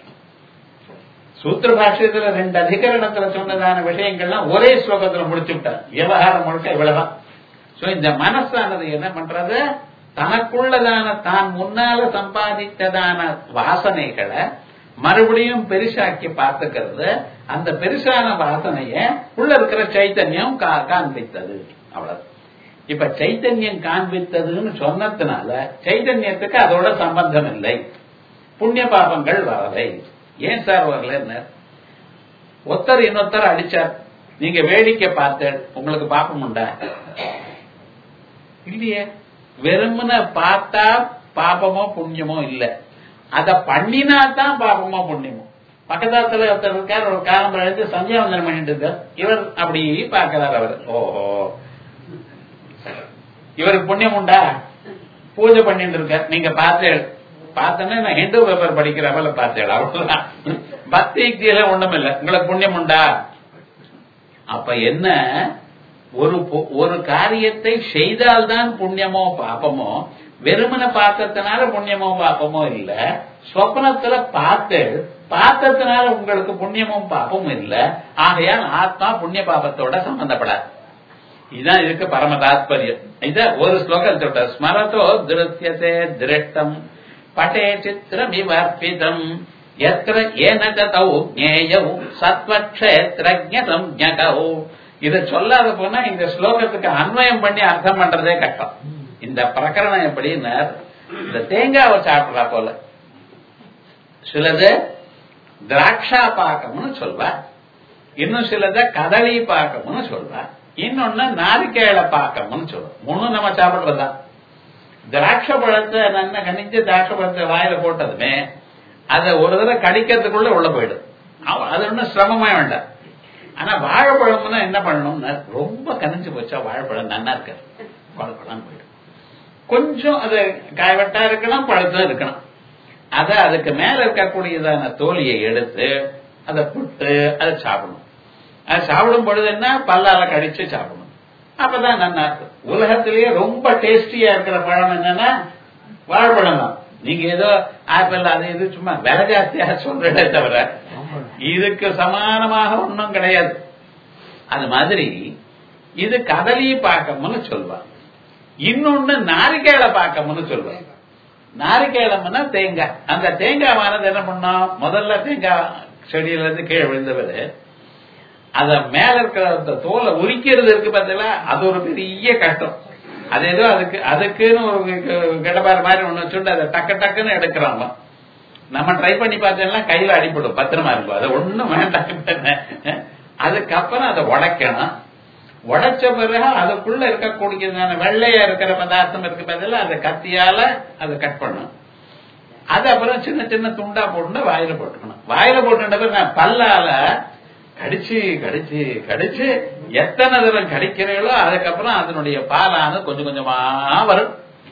சூத்திர பாஷ்யத்துல ரெண்டு அதிகரணத்துல சொன்னதான விஷயங்கள்லாம் ஒரே ஸ்லோகத்துல முடிச்சு விட்டார் விவகாரம் முழுக்க இவ்வளவுதான் சோ இந்த மனசானது என்ன பண்றது தனக்குள்ளதான தான் முன்னால சம்பாதித்ததான வாசனைகளை மறுபடியும் பெருசாக்கி பார்த்துக்கிறது அந்த பெருசான வாசனைய உள்ள இருக்கிற சைத்தன்யம் காண்பித்தது அவ்வளவு இப்ப சைத்தன்யம் காண்பித்ததுன்னு சொன்னதுனால சைத்தன்யத்துக்கு அதோட சம்பந்தம் இல்லை புண்ணிய பாபங்கள் வரலை ஏன் சார் வரல ஒருத்தர் இன்னொருத்தர் அடிச்சார் நீங்க வேடிக்கை பார்த்த உங்களுக்கு பாப்பம் உண்டா இல்லையே வெறுமன பார்த்தா பாபமோ புண்ணியமோ இல்ல அத பண்ணினா தான் பாபமோ புண்ணியமோ பக்கத்தாத்துல ஒருத்தர் இருக்கார் ஒரு காலம் எழுந்து சந்தியாவந்தனம் பண்ணிட்டு இருக்கார் இவர் அப்படி பார்க்கிறார் அவர் ஓஹோ இவருக்கு புண்ணியம் உண்டா பூஜை பண்ணிட்டு இருக்கார் நீங்க பார்த்து பார்த்தோன்னே நான் ஹிந்து பேப்பர் படிக்கிற போல பார்த்தேன் அவ்வளவுதான் பக்திக்கு ஒண்ணும் இல்லை உங்களுக்கு புண்ணியம் உண்டா அப்ப என்ன ஒரு ஒரு காரியத்தை செய்தால்தான் புண்ணியமோ பாப்பமோ வெறுமனை பார்த்ததுனால புண்ணியமோ பாப்பமோ இல்ல சொப்னத்துல பார்த்து பார்த்ததுனால உங்களுக்கு புண்ணியமும் பாப்பமும் இல்ல ஆகையால் ஆத்மா புண்ணிய பாபத்தோட சம்பந்தப்படாது இதுதான் இதுக்கு பரம தாத்பரியம் இத ஒரு ஸ்லோகம் சொல்ற ஸ்மரதோ திருத்தியதே திருஷ்டம் பட்டே சித்திரம் இவர்ப்பிதம் எத்திர ஏனதௌ ஞேயௌ சத்வக்ஷேத்ரஜம் ஞகௌ இத சொல்லாத போனா இந்த ஸ்லோகத்துக்கு அன்வயம் பண்ணி அர்த்தம் பண்றதே கஷ்டம் இந்த பிரகரணம் எப்படின்னு இந்த தேங்காவை சாப்பிடுறா போல சிலது திராட்சா பாக்கம்னு சொல்வா இன்னும் சிலத கதளி பாக்கம்னு சொல்வா இன்னொன்னு நாரிக்கேள பாக்கம்னு சொல்லுவோம் மூணும் நம்ம சாப்பிடுறதுதான் திராட்சை பழத்தை நல்லா கணிஞ்சு திராட்சை பழத்தை வாயில போட்டதுமே அதை ஒரு தடவை கடிக்கிறதுக்குள்ள உள்ள போயிடும் அது ஒன்றும் சிரமமே வேண்டாம் ஆனா வாழைப்பழம்னா என்ன பண்ணணும்னா ரொம்ப கனிஞ்சு போச்சா வாழைப்பழம் நன்னா இருக்காது பழப்பழம் போயிடும் கொஞ்சம் அது காய்வட்டா இருக்கலாம் பழத்தம் இருக்கணும் அத அதுக்கு மேல இருக்கக்கூடியதான தோலியை எடுத்து அதை புட்டு அதை சாப்பிடணும் அது சாப்பிடும் பொழுது என்ன பல்லால கடிச்சு சாப்பிடணும் அப்பதான் நல்லா இருக்கும் உலகத்திலேயே ரொம்ப டேஸ்டியா இருக்கிற பழம் என்னன்னா வாழைப்பழம் தான் நீங்க ஏதோ ஆப்பிள் அது இது சும்மா விலை ஜாஸ்தியா சொல்றதே தவிர இதுக்கு சமானமாக ஒன்றும் கிடையாது அது மாதிரி இது கதலி பாக்கம்னு சொல்லுவாங்க இன்னொன்னு நாரிக்கேள பாக்கம்னு சொல்லுவாங்க நாரிக்கேளம்னா தேங்காய் அந்த தேங்காவானது என்ன பண்ணோம் முதல்ல தேங்காய் செடியில இருந்து கீழே விழுந்தவர் அத மேல இருக்கிற அந்த தோலை உரிக்கிறது இருக்கு பார்த்தீங்களா அது ஒரு பெரிய கஷ்டம் அது ஏதோ அதுக்கு அதுக்குன்னு ஒரு கிடப்பாரு மாதிரி ஒண்ணு வச்சுட்டு அதை டக்கு டக்குன்னு எடுக்கிறாங்க நம்ம ட்ரை பண்ணி பார்த்தோம்னா கையில அடிப்படும் பத்திரமா இருக்கும் அதை ஒண்ணும் வேண்டாம் அதுக்கப்புறம் அதை உடைக்கணும் உடைச்ச பிறகு அதுக்குள்ள இருக்கக்கூடியதான வெள்ளையா இருக்கிற பதார்த்தம் இருக்கு பதில அதை கத்தியால அதை கட் பண்ணும் அது அப்புறம் சின்ன சின்ன துண்டா போட்டு வாயில போட்டுக்கணும் வாயில போட்டுட்ட நான் பல்லால கடிச்சு கடிச்சு கடிச்சு எத்தனை தூரம் கடிக்கிறீங்களோ அதுக்கப்புறம் அதனுடைய பாலானது கொஞ்சம் கொஞ்சமா வரும்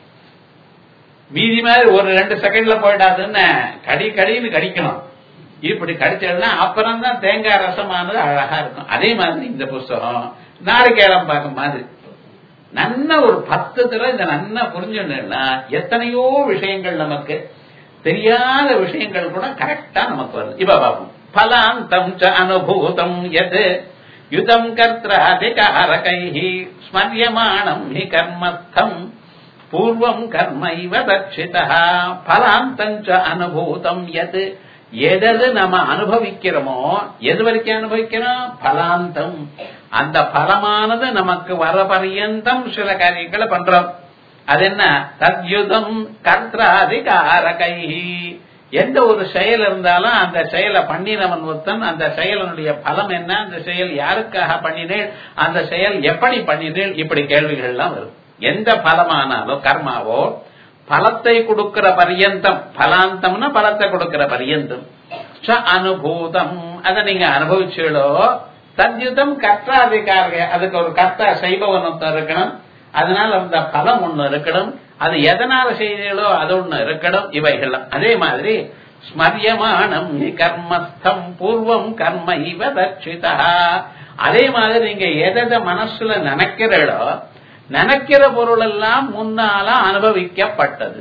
மீதி மாதிரி ஒரு ரெண்டு செகண்ட்ல போயிடாதுன்னு கடி கடின்னு கடிக்கணும் இப்படி கடிச்சதுன்னா அப்புறம் தான் தேங்காய் ரசமானது அழகா இருக்கும் அதே மாதிரி இந்த புஸ்தகம் நாரிகேரம் பார்க்கும் மாதிரி நன்ன ஒரு பத்து தடவை இந்த நன்னா புரிஞ்சுன்னா எத்தனையோ விஷயங்கள் நமக்கு தெரியாத விஷயங்கள் கூட கரெக்டா நமக்கு வருது இப்ப பாப்போம் பலாந்தம் ச அனுபூதம் எது யுதம் கர்த்தாதிகாரகை ஸ்மரியமாணம் ஹி கர்மஸ்தம் பூர்வம் கர்ம இவ தட்சிதா பலாந்தஞ்ச அனுபூதம் எது எதது நம்ம அனுபவிக்கிறோமோ எது வரைக்கும் அனுபவிக்கிறோம் பலாந்தம் அந்த பலமானது நமக்கு வர பரியந்தம் சில காரியங்களை பண்றோம் அது என்ன தத்யுதம் கர்த்தாதிகாரகை எந்த ஒரு செயல் இருந்தாலும் அந்த செயலை பண்ணினவன் ஒருத்தன் அந்த செயலனுடைய பலம் என்ன அந்த செயல் யாருக்காக பண்ணினேன் அந்த செயல் எப்படி பண்ணினேன் இப்படி கேள்விகள்லாம் வரும் எந்த பலமானாலும் கர்மாவோ பலத்தை கொடுக்கிற பரியந்தம் பலாந்தம்னா பலத்தை கொடுக்கிற பரியந்தம் ச அனுபூதம் அதை நீங்க அனுபவிச்சீங்களோ தத்யுதம் கர்த்தாதிகார அதுக்கு ஒரு கர்த்தா செய்பவன் ஒருத்தன் இருக்கணும் அதனால அந்த பலம் ஒண்ணு இருக்கணும் அது எதனால செய்தீங்களோ அது ஒண்ணு இருக்கணும் இவைகள் அதே மாதிரி ஸ்மரியமானம் கர்மஸ்தம் பூர்வம் கர்ம இவ தட்சிதா அதே மாதிரி நீங்க எதை மனசுல நினைக்கிறீங்களோ நினைக்கிற பொருள் எல்லாம் முன்னால அனுபவிக்கப்பட்டது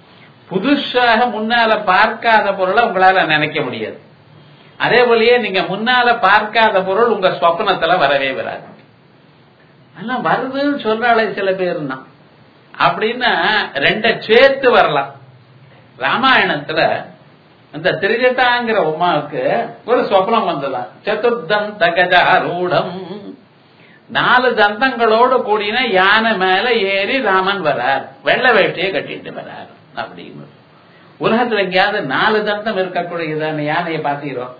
புதுசாக முன்னால பார்க்காத பொருளை உங்களால நினைக்க முடியாது அதே போலயே நீங்க முன்னால பார்க்காத பொருள் உங்க ஸ்வப்னத்துல வரவே வராது எல்லாம் வருதுன்னு சொல்றாளே சில பேர்னா அப்படின்னா ரெண்ட சேர்த்து வரலாம் ராமாயணத்துல இந்த திரிஜட்டாங்கிற உமாவுக்கு ஒரு சொப்னம் வந்ததான் சதுர்தந்த கஜாரூடம் நாலு தந்தங்களோடு கூடின யானை மேல ஏறி ராமன் வரார் வெள்ள வேட்டியை கட்டிட்டு வரார் அப்படின்னு உலகத்துல எங்கேயாவது நாலு தந்தம் இருக்கக்கூடியதான யானையை பாத்தீங்களோம்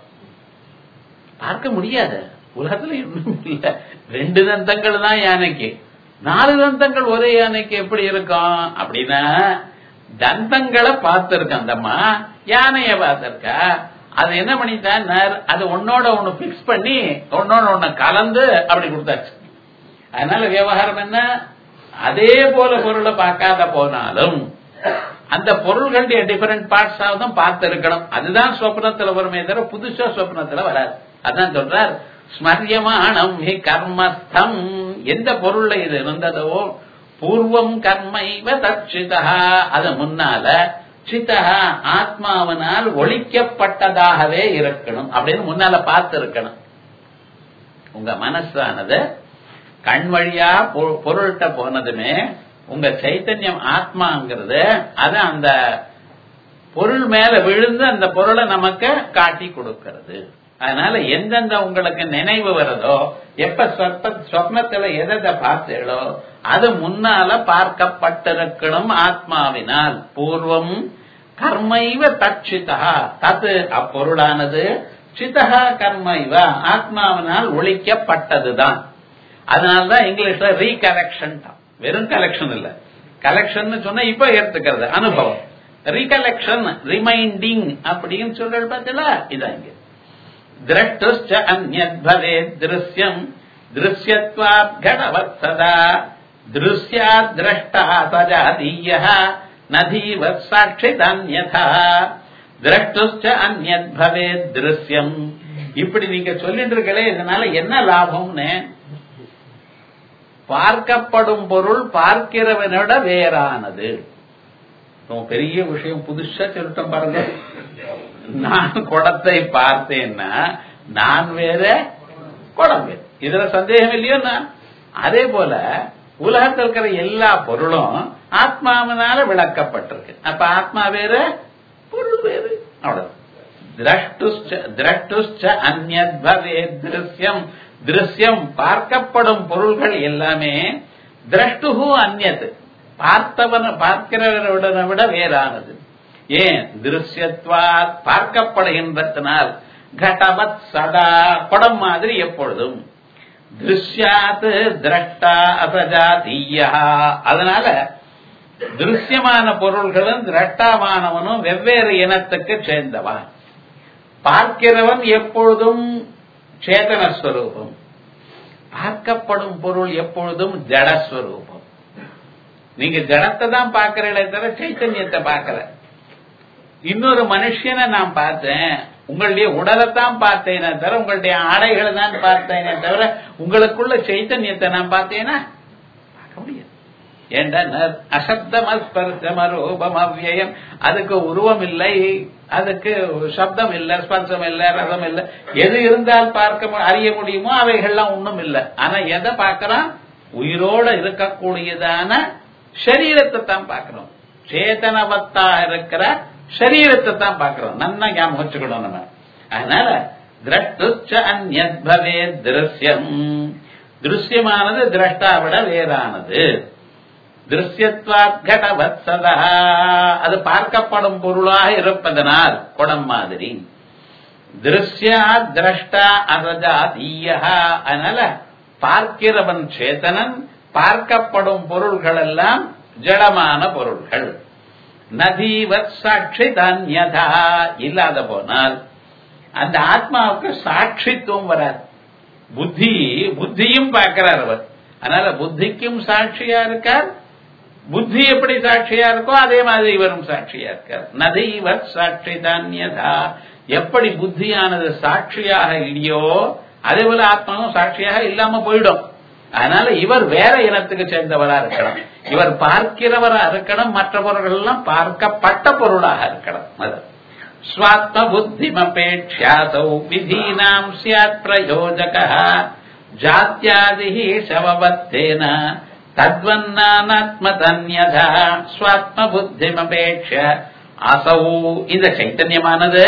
பார்க்க முடியாது உலகத்துல இன்னும் இல்ல ரெண்டு தந்தங்கள் தான் யானைக்கு நாலு தந்தங்கள் ஒரே யானைக்கு எப்படி இருக்கும் அப்படின்னா தந்தங்களை பார்த்திருக்க அந்தம்மா யானைய பார்த்திருக்கா அது என்ன பண்ணிட்டான் அது ஒன்னோட ஒண்ணு பிக்ஸ் பண்ணி ஒன்னோட ஒண்ணு கலந்து அப்படி கொடுத்தாச்சு அதனால விவகாரம் என்ன அதே போல பொருளை பார்க்காத போனாலும் அந்த பொருள்களுடைய டிஃபரெண்ட் பார்ட்ஸ் தான் பார்த்து இருக்கணும் அதுதான் சொப்னத்துல வருமே தவிர புதுசா சொப்னத்துல வராது அதான் சொல்றார் ஸ்மரியமானம் ஹி கர்மஸ்தம் எந்த பொருள்ல இது இருந்ததோ பூர்வம் கர்மைவ தட்சிதா அது முன்னால சித்தா ஆத்மாவனால் ஒழிக்கப்பட்டதாகவே இருக்கணும் அப்படின்னு முன்னால பார்த்து இருக்கணும் உங்க மனசானது கண் வழியா பொருள்கிட்ட போனதுமே உங்க சைத்தன்யம் ஆத்மாங்கிறது அது அந்த பொருள் மேல விழுந்து அந்த பொருளை நமக்கு காட்டி கொடுக்கிறது அதனால எந்தெந்த உங்களுக்கு நினைவு வருதோ எப்ப சொப்ப சொப்னத்துல எதை பார்த்தீங்களோ அது முன்னால பார்க்கப்பட்டிருக்கணும் ஆத்மாவினால் பூர்வம் கர்மைவ தட்சிதா தத்து அப்பொருளானது சிதகா கர்மைவ ஆத்மாவினால் ஒழிக்கப்பட்டதுதான் அதனாலதான் இங்கிலீஷ்ல ரீகலெக்ஷன் வெறும் கலெக்ஷன் இல்ல கலெக்ஷன் சொன்னா இப்ப ஏத்துக்கிறது அனுபவம் ரீகலெக்ஷன் ரிமைண்டிங் அப்படின்னு சொல்றது பார்த்தீங்களா இதான் இங்க திரஷ்டுச்ச அந்யத் பவே திருஷ்யம் திருஷ்யத்வாத் கடவத் சதா திருஷ்யாத் திரஷ்டா சஜாதீய நதீவத் சாட்சிதன்யதா திரஷ்டுச்ச அந்யத் பவே திருஷ்யம் இப்படி நீங்க சொல்லிட்டு இருக்கலே இதனால என்ன லாபம்னு பார்க்கப்படும் பொருள் பார்க்கிறவனோட வேறானது பெரிய விஷயம் புதுசா சொல்லிட்டோம் பாருங்க நான் குடத்தை பார்த்தேன்னா நான் வேற குடம் வேறு இதுல சந்தேகம் இல்லையோ அதே போல உலகத்தில் இருக்கிற எல்லா பொருளும் ஆத்மாவினால விளக்கப்பட்டிருக்கு அப்ப ஆத்மா வேற பொருள் வேறு அவ்வளவு திரஷ்டுச்ச அந்நத் பவே திருஷ்யம் திருஷ்யம் பார்க்கப்படும் பொருள்கள் எல்லாமே திரஷ்டுகு அந்நத் பார்த்தவன் பார்க்கிறவருடனை விட வேறானது ஏன் திருஷ்யத்வா பார்க்கப்படுகின்றதனால் கடவத் சதா படம் மாதிரி எப்பொழுதும் திருஷ்யாத் திரஷ்டா அசஜாதீயா அதனால திருஷ்யமான பொருள்களும் திரட்டாமானவனும் வெவ்வேறு இனத்துக்கு சேர்ந்தவன் பார்க்கிறவன் எப்பொழுதும் சேதனஸ்வரூபம் பார்க்கப்படும் பொருள் எப்பொழுதும் ஜடஸ்வரூபம் நீங்க ஜடத்தை தான் பாக்குறீங்களே தவிர சைத்தன்யத்தை பார்க்கல இன்னொரு மனுஷனை நான் பார்த்தேன் உங்களுடைய உடலைத்தான் பார்த்தேனே தவிர உங்களுடைய ஆடைகளை தான் பார்த்தேனே தவிர உங்களுக்குள்ள சைத்தன்யத்தை நான் பார்த்தேனா பார்க்க முடியாது ஏண்டா அசப்தமஸ்பர்சமரூபம் அவ்வியம் அதுக்கு உருவம் இல்லை அதுக்கு சப்தம் இல்லை ஸ்பர்சம் இல்லை ரசம் இல்லை எது இருந்தால் பார்க்க மு- அறிய முடியுமோ அவைகள்லாம் ஒண்ணும் இல்லை ஆனா எதை பார்க்கறான் உயிரோட இருக்கக்கூடியதான சரீரத்தை தான் பார்க்கிறோம் சேதனவத்தா இருக்கிற சரீரத்தை தான் பார்க்கிறோம் நன்னா ஞாபகம் வச்சுக்கணும் நம்ம அதனால திரஷ்டுச்ச அந்யத் பவே திருஷ்யம் திருஷ்யமானது திரஷ்டாவிட வேறானது திருஷ்யத்வாத் கடவத் சதா அது பார்க்கப்படும் பொருளாக இருப்பதனால் குடம் மாதிரி திருஷ்யா திரஷ்டா அசஜாதீயா அதனால பார்க்கிறவன் சேத்தனன் பார்க்கப்படும் பொருள்கள் எல்லாம் ஜடமான பொருள்கள் நதீவத் சாட்சி தன்யதா இல்லாத போனால் அந்த ஆத்மாவுக்கு சாட்சித்துவம் வராது புத்தி புத்தியும் பார்க்கிறார் அவர் அதனால புத்திக்கும் சாட்சியா இருக்கார் புத்தி எப்படி சாட்சியா இருக்கோ அதே மாதிரி இவரும் சாட்சியா இருக்கார் நதீவத் சாட்சி தானியதா எப்படி புத்தியானது சாட்சியாக இல்லையோ அதே போல ஆத்மாவும் சாட்சியாக இல்லாம போயிடும் அதனால இவர் வேற இனத்துக்கு சேர்ந்தவரா இருக்கணும் இவர் பார்க்கிறவரா இருக்கணும் மற்றவர்கள் எல்லாம் பார்க்கப்பட்ட பொருளாக இருக்கணும் அது ஸ்வாத்ம புத்திமபேட்சாசௌ விதீனாம் சியாத் பிரயோஜக ஜாத்தியாதி சவபத்தேன தத்வன்னாத்ம தன்யதா ஸ்வாத்ம புத்திமபேட்ச அசௌ இந்த சைத்தன்யமானது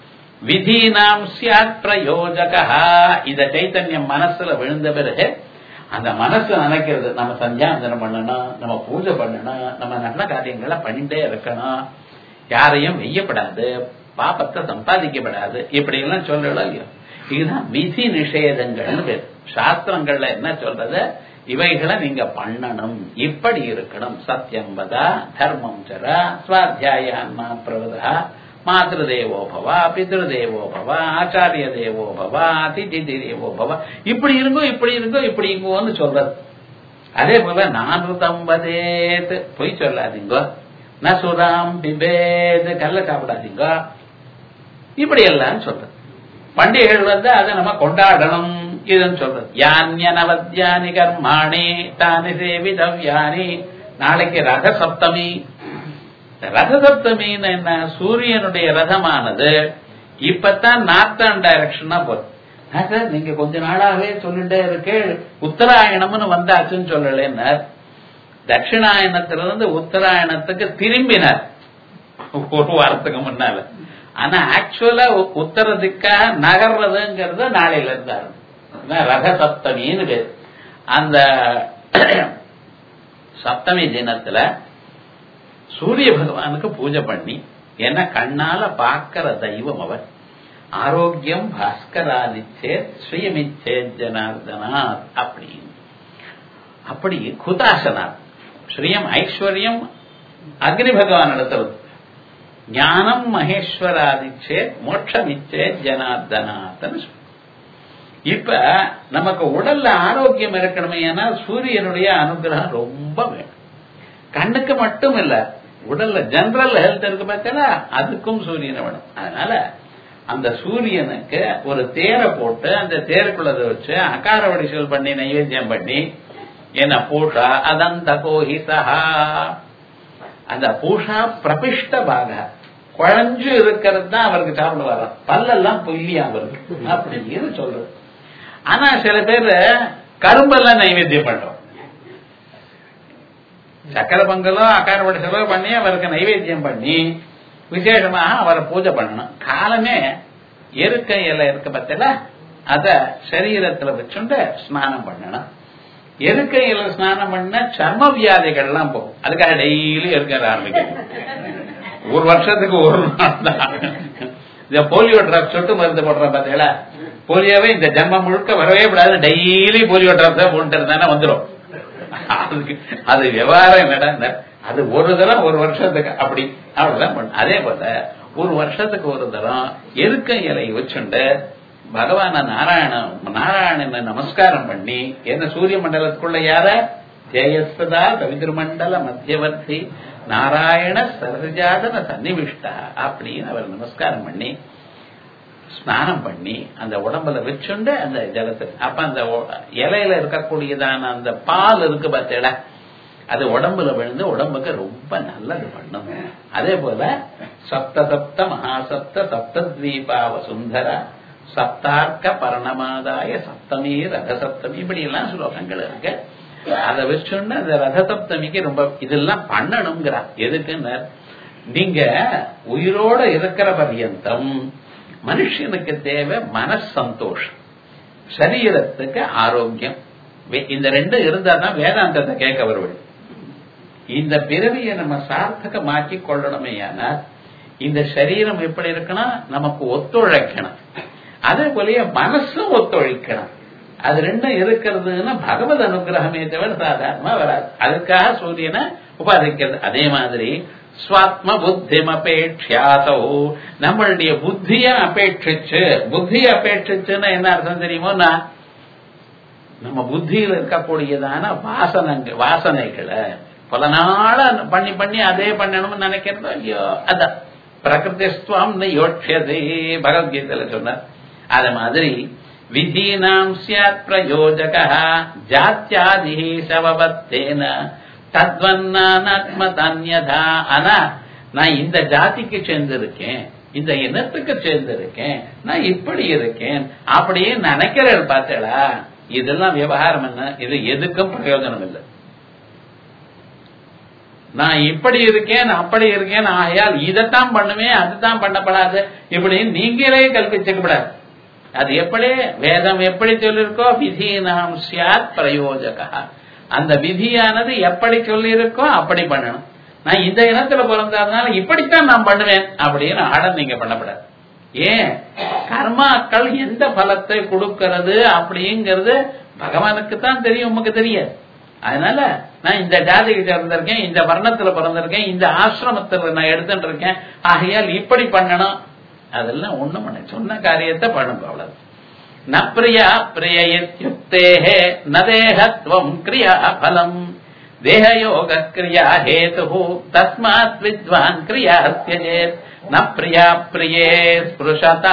விதீனாம் சியாத் பிரயோஜக இந்த சைத்தன்யம் மனசுல விழுந்த பிறகு அந்த மனசு நினைக்கிறது நம்ம சந்தியாந்தனம் பண்ணணும் நம்ம பூஜை பண்ணணும் நம்ம நல்ல காரியங்களை பண்ணிட்டே இருக்கணும் யாரையும் வெய்யப்படாது பாப்பத்தை சம்பாதிக்கப்படாது இப்படி எல்லாம் சொல்லலாம் இல்லையோ இதுதான் விதி நிஷேதங்கள்னு பேர் சாஸ்திரங்கள்ல என்ன சொல்றது இவைகளை நீங்க பண்ணணும் இப்படி இருக்கணும் சத்தியம் வதா தர்மம் சரா சுவாத்தியாயான்மா பிரவதா மாத்திருதேவோ பவ பித்ருதேவோ பவ ஆச்சாரிய தேவோ பவ அதிதி தேவோ பவ இப்படி இருங்கோ இப்படி இருங்கோ இப்படி இருங்கோன்னு சொல்றது அதே போல நானூத்தம் வதேத் பொய் சொல்லாதீங்கோ நசுராம் பிபேத் கல்ல சாப்பிடாதீங்க இப்படி எல்லாம் சொல்றது பண்டிகைகள் வந்து அதை நம்ம கொண்டாடணும் இதுன்னு சொல்றது யான்யனவத்யானி கர்மாணி தானி சேவிதவ்யானி நாளைக்கு ரத சப்தமி ரத சப்தமின்னு என்ன சூரியனுடைய ரதமானது இப்பதான் நார்த்தன் டைரக்ஷனா போகுது ஆ சார் நீங்க கொஞ்ச நாளாவே சொல்லிட்டே இருக்கு உத்தராயணம்னு வந்தாச்சுன்னு சொல்லலைன்னார் தட்சிணாயனத்திலிருந்து உத்தராயணத்துக்கு திரும்பினார் ஒரு வாரத்துக்கு முன்னால ஆனா ஆக்சுவலா உத்தர திக்காக நகர்றதுங்கிறது நாளையில இருந்தாரு ரத சப்தமின்னு பேர் அந்த சப்தமி தினத்துல சூரிய பகவானுக்கு பூஜை பண்ணி என்ன கண்ணால பார்க்கிற தெய்வம் அவர் ஆரோக்கியம் பாஸ்கராதிச்சே ஸ்ரீயமிச்சே ஜனார்தனா அப்படின்னு அப்படி குதாசனார் ஸ்ரீயம் ஐஸ்வர்யம் அக்னி பகவான் இடத்துல ஞானம் மகேஸ்வராதிச்சே மோட்சமிச்சே ஜனார்தனாத்தன்னு சொல்லு. இப்ப நமக்கு உடல்ல ஆரோக்கியம் இருக்கணுமே ஏன்னா சூரியனுடைய அனுகிரகம் ரொம்ப வேணும் கண்ணுக்கு மட்டும் இல்ல உடல்ல ஜெனரல் ஹெல்த் இருக்கு பார்த்தா அதுக்கும் சூரியனை வேணும் அதனால அந்த சூரியனுக்கு ஒரு தேரை போட்டு அந்த தேருக்குள்ளதை வச்சு அகார வடிசல் பண்ணி நைவேத்தியம் பண்ணி என்ன பூஷா அதந்த கோஹிசஹா அந்த பூஷா பிரபிஷ்ட பாக குழஞ்சு இருக்கிறது தான் அவருக்கு சாப்பிடுவாரு பல்லெல்லாம் பொய்லியா அவருக்கு அப்படின்னு சொல்றது ஆனா சில பேர் கரும்பெல்லாம் நைவேத்தியம் பண்றோம் சக்கரை பொங்கலோ அக்கார வடிசலோ பண்ணி அவருக்கு நைவேத்தியம் பண்ணி விசேஷமாக அவரை பூஜை பண்ணணும் காலமே எருக்க இலை இருக்கு பத்தில அத சரீரத்துல வச்சுண்டு ஸ்நானம் பண்ணணும் எருக்க இலை ஸ்நானம் பண்ண சர்ம வியாதிகள்லாம் போகும் அதுக்காக டெய்லி இருக்க ஆரம்பிக்கணும் ஒரு வருஷத்துக்கு ஒரு நாள் தான் இந்த போலியோ டிராப் சொட்டு மருந்து போடுறோம் பாத்தீங்களா போலியோவே இந்த ஜன்மம் முழுக்க வரவே கூடாது டெய்லி போலியோ டிராப் தான் போட்டு இருந்தானே வந்துடும் அதுக்கு அது விவகாரம் என்னடா அது ஒரு தரம் ஒரு வருஷத்துக்கு அப்படி அவ்வளவுதான் பண்ண அதே போல ஒரு வருஷத்துக்கு ஒரு தரம் எருக்க இலை வச்சுண்டு பகவான நாராயண நாராயணனை நமஸ்காரம் பண்ணி என்ன சூரிய மண்டலத்துக்குள்ள யார ஜெயஸ்ததா கவிதிருமண்டல மத்தியவர்த்தி நாராயண சரஜாதன சன்னிவிஷ்டா அப்படின்னு அவர் நமஸ்காரம் பண்ணி ஸ்நானம் பண்ணி அந்த உடம்புல வச்சுண்டு அந்த ஜலத்தை அப்ப அந்த ஒ- இலையில இருக்கக்கூடியதான அந்த பால் இருக்கு பார்த்தேடா அது உடம்புல விழுந்து உடம்புக்கு ரொம்ப நல்லது பண்ணும் அதே போல சப்த சப்த மகாசப்த சப்தத்வீபா வசுந்தரா சப்தார்க்க பரணமாதாய சப்தமி ரதசப்தமி இப்படி எல்லாம் ஸ்லோகங்கள் இருக்கு அதை வச்சுன்னு அந்த ரதசப்தமிக்கு ரொம்ப இதெல்லாம் பண்ணணுங்கிறா எதுக்குன்னு நீங்க உயிரோட இருக்கிற பர்யந்தம் மனுஷனுக்கு தேவை மனசந்தோஷம் சரீரத்துக்கு ஆரோக்கியம் வே- இந்த ரெண்டும் இருந்தா தான் வேதாந்தத்தை கேட்க வருவள் இந்த பிறவியை நம்ம சார்த்தகமாக்கி கொள்ளணுமே ஆனால் இந்த சரீரம் எப்படி இருக்கணும் நமக்கு ஒத்துழைக்கணும் அதே போலயே மனசும் ஒத்துழைக்கணும் அது ரெண்டும் இருக்கிறதுன்னா பகவத் அனுகிரகமே தவிர சாதாரணமா வராது அதுக்காக சூரியனை உபாதிக்கிறது அதே மாதிரி ஸ்வாத்ம புத்திம் அபேட்சியாசோ நம்மளுடைய புத்திய அபேட்சிச்சு புத்திய அபேட்சிச்சுன்னா என்ன அர்த்தம் தெரியுமோன்னா நம்ம புத்தியில் இருக்கக்கூடியதான வாசனங்க வாசனைகளை பல நாளா பண்ணி பண்ணி அதே பண்ணணும்னு நினைக்கிறதோ இல்லையோ அதான் பிரகிருதிஸ்துவம் யோட்சதே பகவத்கீதையில சொன்னார் அத மாதிரி விதீனாம் சியாத் பிரயோஜக ஜாத்தியாதி சவபத்தேன தத்வன்னாத்ம தன்யதா ஆனா நான் இந்த ஜாதிக்கு சேர்ந்திருக்கேன் இந்த இனத்துக்கு சேர்ந்திருக்கேன் நான் இப்படி இருக்கேன் அப்படியே நினைக்கிறேன் பார்த்தேடா இதெல்லாம் விவகாரம் என்ன இது எதுக்கும் பிரயோஜனம் இல்லை நான் இப்படி இருக்கேன் அப்படி இருக்கேன் ஆகையால் இதைத்தான் பண்ணுவேன் அதுதான் பண்ணப்படாது இப்படின்னு நீங்களே கல்பிச்சுக்கப்படாது அது எப்படி வேதம் எப்படி சொல்லிருக்கோ விதீனாம் சியாத் பிரயோஜக அந்த விதியானது எப்படி சொல்லியிருக்கோ அப்படி பண்ணணும் நான் இந்த இனத்துல பிறந்ததுனால இப்படித்தான் நான் பண்ணுவேன் அப்படின்னு ஆடம் நீங்க பண்ணப்படாது ஏன் கர்மாக்கள் எந்த பலத்தை கொடுக்கிறது அப்படிங்கிறது பகவானுக்கு தான் தெரியும் உமக்கு தெரியாது அதனால நான் இந்த ஜாதிக்கு சேர்ந்திருக்கேன் இந்த வர்ணத்துல பிறந்திருக்கேன் இந்த ஆசிரமத்துல நான் எடுத்துட்டு இருக்கேன் ஆகையால் இப்படி பண்ணணும் அதெல்லாம் ஒண்ணும் பண்ண சொன்ன காரியத்தை பண்ணுங்க அவ்வளவு ந பிரியா பிரியயுக்தேஹே ந தேகத்வம் கிரியா பலம் தேகயோக கிரியா ஹேது தஸ்மாத் வித்வான் கிரியா தியஜேத் ந பிரியா பிரியே ஸ்பிருஷதா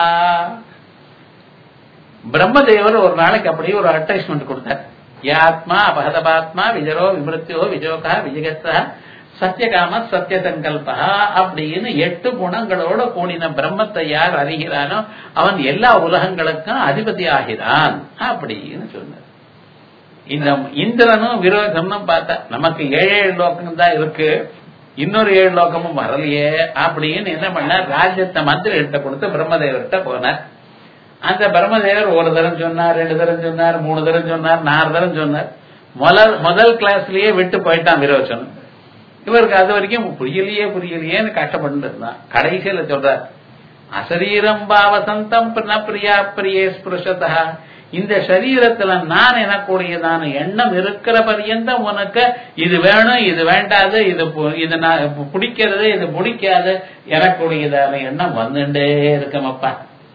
பிரம்மதேவர் ஒரு நாளைக்கு அப்படியே ஒரு அட்வைஸ்மெண்ட் கொடுத்தார் யாத்மா அபகதபாத்மா விஜரோ விமிருத்தியோ விஜோகா விஜயகத்தா சத்தியகாம சத்திய சங்கல்பா அப்படின்னு எட்டு குணங்களோட கூடின பிரம்மத்தை யார் அறிகிறானோ அவன் எல்லா உலகங்களுக்கும் அதிபதி ஆகிறான் அப்படின்னு சொன்னார் இந்த இந்திரனும் விரோதம்னு பார்த்தா நமக்கு ஏழு ஏழு லோகம் தான் இருக்கு இன்னொரு ஏழு லோகமும் வரலையே அப்படின்னு என்ன பண்ணார் ராஜ்யத்தை மந்திரிகிட்ட கொடுத்து பிரம்மதேவர்கிட்ட போனார் அந்த பிரம்மதேவர் ஒரு தரம் சொன்னார் ரெண்டு தரம் சொன்னார் மூணு தரம் சொன்னார் நாலு தரம் சொன்னார் முதல் முதல் கிளாஸ்லயே விட்டு போயிட்டான் விரோச்சனம் இவருக்கு அது வரைக்கும் புரியலையே புரியலையேன்னு கஷ்டப்பட்டு இருந்தான் கடைசியில சொல்றார் அசரீரம் பாவசந்தம் ந பிரியா பிரியே ஸ்பிருஷதா இந்த சரீரத்துல நான் எனக்கூடியதான எண்ணம் இருக்கிற பரியந்தம் உனக்கு இது வேணும் இது வேண்டாது இது பு- இது நான் பிடிக்கிறது இது பிடிக்காது எனக்குடையதான எண்ணம் வந்துட்டே இருக்கமப்பா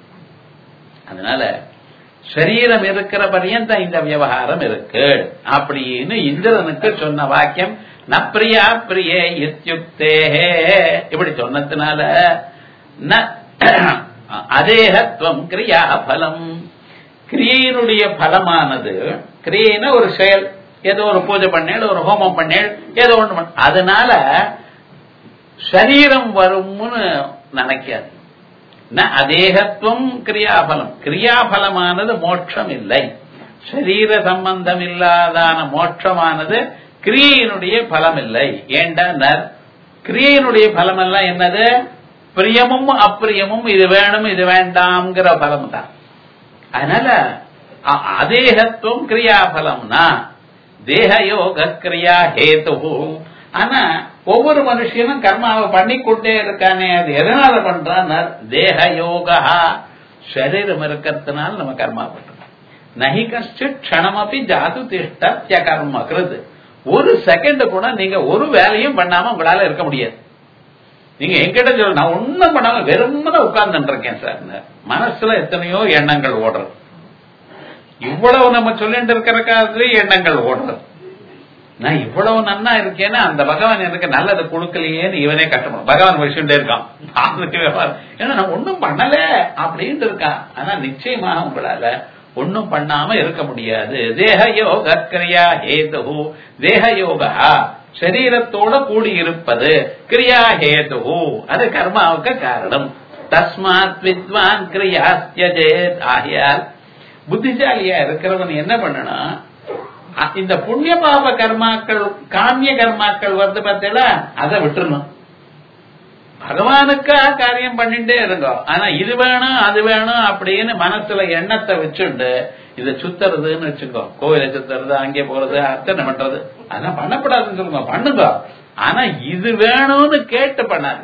அதனால சரீரம் இருக்கிற பரியந்தம் இந்த விவகாரம் இருக்கு அப்படின்னு இந்திரனுக்கு சொன்ன வாக்கியம் ந பிரியா பிரியே இத்தியுக்தே இப்படி சொன்னதுனால ந அதேகத்துவம் கிரியா பலம் கிரியையினுடைய பலமானது கிரியைன்னா ஒரு செயல் ஏதோ ஒரு பூஜை பண்ணேள் ஒரு ஹோமம் பண்ணேள் ஏதோ ஒண்ணு பண்ண அதனால சரீரம் வரும்னு நினைக்காது ந அதேகத்துவம் கிரியாபலம் கிரியாபலமானது மோட்சம் இல்லை சரீர சம்பந்தம் இல்லாதான மோட்சமானது கிரியையினுடைய பலம் இல்லை ஏண்டா நர் கிரியையினுடைய பலம் எல்லாம் என்னது பிரியமும் அப்பிரியமும் இது வேணும் இது வேண்டாம்ங்கிற பலம் தான் அதனால அ- அதேகத்துவம் கிரியாபலம்னா தேகயோக கிரியா ஹேது ஆனா ஒவ்வொரு மனுஷனும் கர்மாவை பண்ணிக்கொண்டே இருக்கானே அது எதனால பண்றான் தேக யோகா சரீரம் இருக்கிறதுனால நம்ம கர்மா பண்றோம் நகி கஷ்டித் க்ஷணமப்பி ஜாது திஷ்டத்ய கர்ம கிருது ஒரு செகண்ட் கூட நீங்க ஒரு வேலையும் பண்ணாம உங்களால இருக்க முடியாது நீங்க என்கிட்ட சொல்ல நான் ஒண்ணும் பண்ணாம வெறுமனே உட்கார்ந்துட்டு இருக்கேன் சார் மனசுல எத்தனையோ எண்ணங்கள் ஓடுறது இவ்வளவு நம்ம சொல்லிட்டு இருக்கிற காலத்துல எண்ணங்கள் ஓடுறது நான் இவ்வளவு நன்னா இருக்கேன்னு அந்த பகவான் எனக்கு நல்லது கொடுக்கலையேன்னு இவனே கட்டணும் பகவான் விஷயம் இருக்கான் அதுக்கு விவகாரம். ஏன்னா நான் ஒண்ணும் பண்ணல அப்படின்ட்டு இருக்கான் ஆனா நிச்சயமாக உங்களால ஒண்ணும் பண்ணாம இருக்க முடியாது தேக யோக கிரியா ஹேது தேக யோகா சரீரத்தோட கூடி இருப்பது கிரியா ஹேது அது கர்மாவுக்கு காரணம் தஸ்மாத் வித்வான் கிரியாஸ்தியஜேத் ஆகியால் புத்திசாலியா இருக்கிறவன் என்ன பண்ணணும் அ- இந்த புண்ணிய பாப கர்மாக்கள் காமிய கர்மாக்கள் வருது பார்த்தீங்களா அதை விட்டுறணும் பகவானுக்காக காரியம் பண்ணிட்டே இருங்க ஆனா இது வேணும் அது வேணும் அப்படின்னு மனசுல எண்ணத்தை வச்சுண்டு இதை சுத்துறதுன்னு வச்சுக்கோ கோயிலை சுத்துறது அங்கே போறது அர்ச்சனை பண்றது அதெல்லாம் பண்ணக்கூடாதுன்னு சொல்லுங்க பண்ணுங்க ஆனா இது வேணும்னு கேட்டு பண்ணாது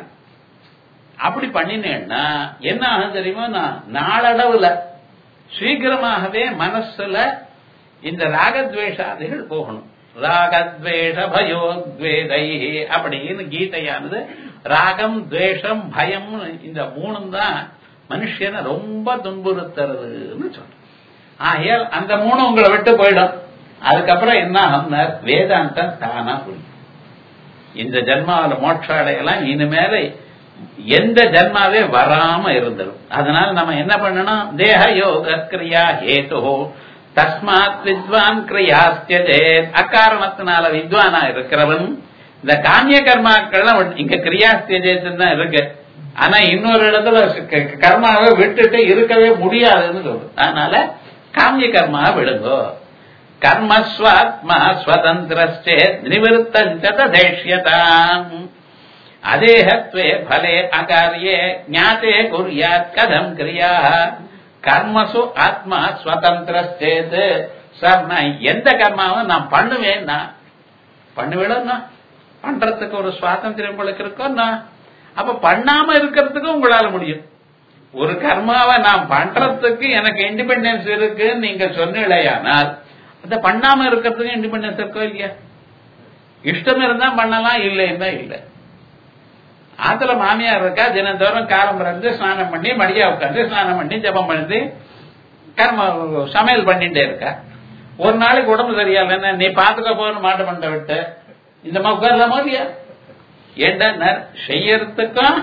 அப்படி பண்ணினேன்னா என்ன ஆகும் தெரியுமா நான் நாளடைவுல சீக்கிரமாகவே மனசுல இந்த ராகத்வேஷாதிகள் போகணும் ராகத்வேஷ பயோத்வேதை அப்படின்னு கீதையானது ராகம் துவேஷம் பயம் இந்த மூணும் தான் மனுஷனை ரொம்ப துன்புறுத்துறதுன்னு சொல்றோம் ஆகையால் அந்த மூணு உங்களை விட்டு போயிடும் அதுக்கப்புறம் என்ன ஆகும்னா வேதாந்தம் தானா புரியும் இந்த ஜென்மாவில மோட்ச அடையலாம் இனிமேல எந்த ஜென்மாவே வராம இருந்துடும் அதனால நம்ம என்ன பண்ணணும் தேக யோக கிரியா ஹேது தஸ்மாத் வித்வான் கிரியாஸ்தியதே அக்காரணத்தினால வித்வானா இருக்கிறவன் இந்த காமிய கர்மாக்கள்லாம் விட்டு- இங்க கிரியாஸ்தியஜேத்துன்னு தான் இருக்கு ஆனா இன்னொரு இடத்துல க- க- கர்மாவை விட்டுட்டு இருக்கவே முடியாதுன்னு சொல்லுது அதனால காமிய கர்மாவை விடுங்கோ கர்மஸ்வாத்மா ஸ்வதந்திரஸ்டே நிவர்த்தஞ்ச ததேஷ்யதாம் அதேஹத்வே பலே அகாரியே ஞாத்தே குர்யாத் கதம் கிரியா கர்மசு ஆத்மா ஸ்வதந்திரஸ்டேத் சார் நான் எந்த கர்மாவும் நான் பண்ணுவேன்னா பண்ணுவேடா பண்றதுக்கு ஒரு சுவாதந்திரம் உங்களுக்கு இருக்கோம்னா அப்ப பண்ணாம இருக்கிறதுக்கு உங்களால முடியும் ஒரு கர்மாவை நான் பண்றதுக்கு எனக்கு இண்டிபெண்டன்ஸ் இருக்குன்னு நீங்க சொன்னீங்களேயானால் அதை பண்ணாம இருக்கிறதுக்கு இண்டிபெண்டன்ஸ் இருக்கோ இல்லையா இஷ்டம் இருந்தா பண்ணலாம் இல்லைன்னா இல்லை ஆத்துல மாமியார் இருக்கா தினந்தோறும் காலம் பிறந்து ஸ்நானம் பண்ணி மடியா உட்காந்து ஸ்நானம் பண்ணி ஜபம் பண்ணி கர்ம சமையல் பண்ணிட்டே இருக்கா ஒரு நாளைக்கு உடம்பு சரியாயில்லைன்னா நீ பாத்துக்க போன்னு மாட்டு பண்ண விட்டு இந்த மாதிரி உட்காரலாமா இல்லையா ஏண்டா செய்யறதுக்கும்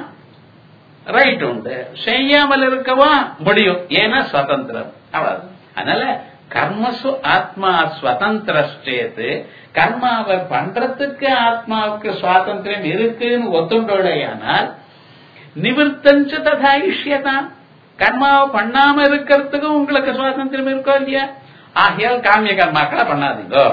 ரைட் உண்டு செய்யாமல் இருக்கவா முடியும் ஏன்னா சுதந்திரம் அவ்வளவு அதனால கர்மசு ஆத்மா ஸ்வதந்திரஸ்டேத்து கர்மாவை பண்றதுக்கு ஆத்மாவுக்கு சுவாதந்திரம் இருக்குன்னு ஒத்துண்டோடையானால் நிவர்த்தஞ்ச ததா இஷ்யதான் கர்மாவை பண்ணாம இருக்கிறதுக்கும் உங்களுக்கு சுவாதந்திரம் இருக்கோ இல்லையா ஆகையால் காமிய கர்மாக்களை பண்ணாதீங்கோ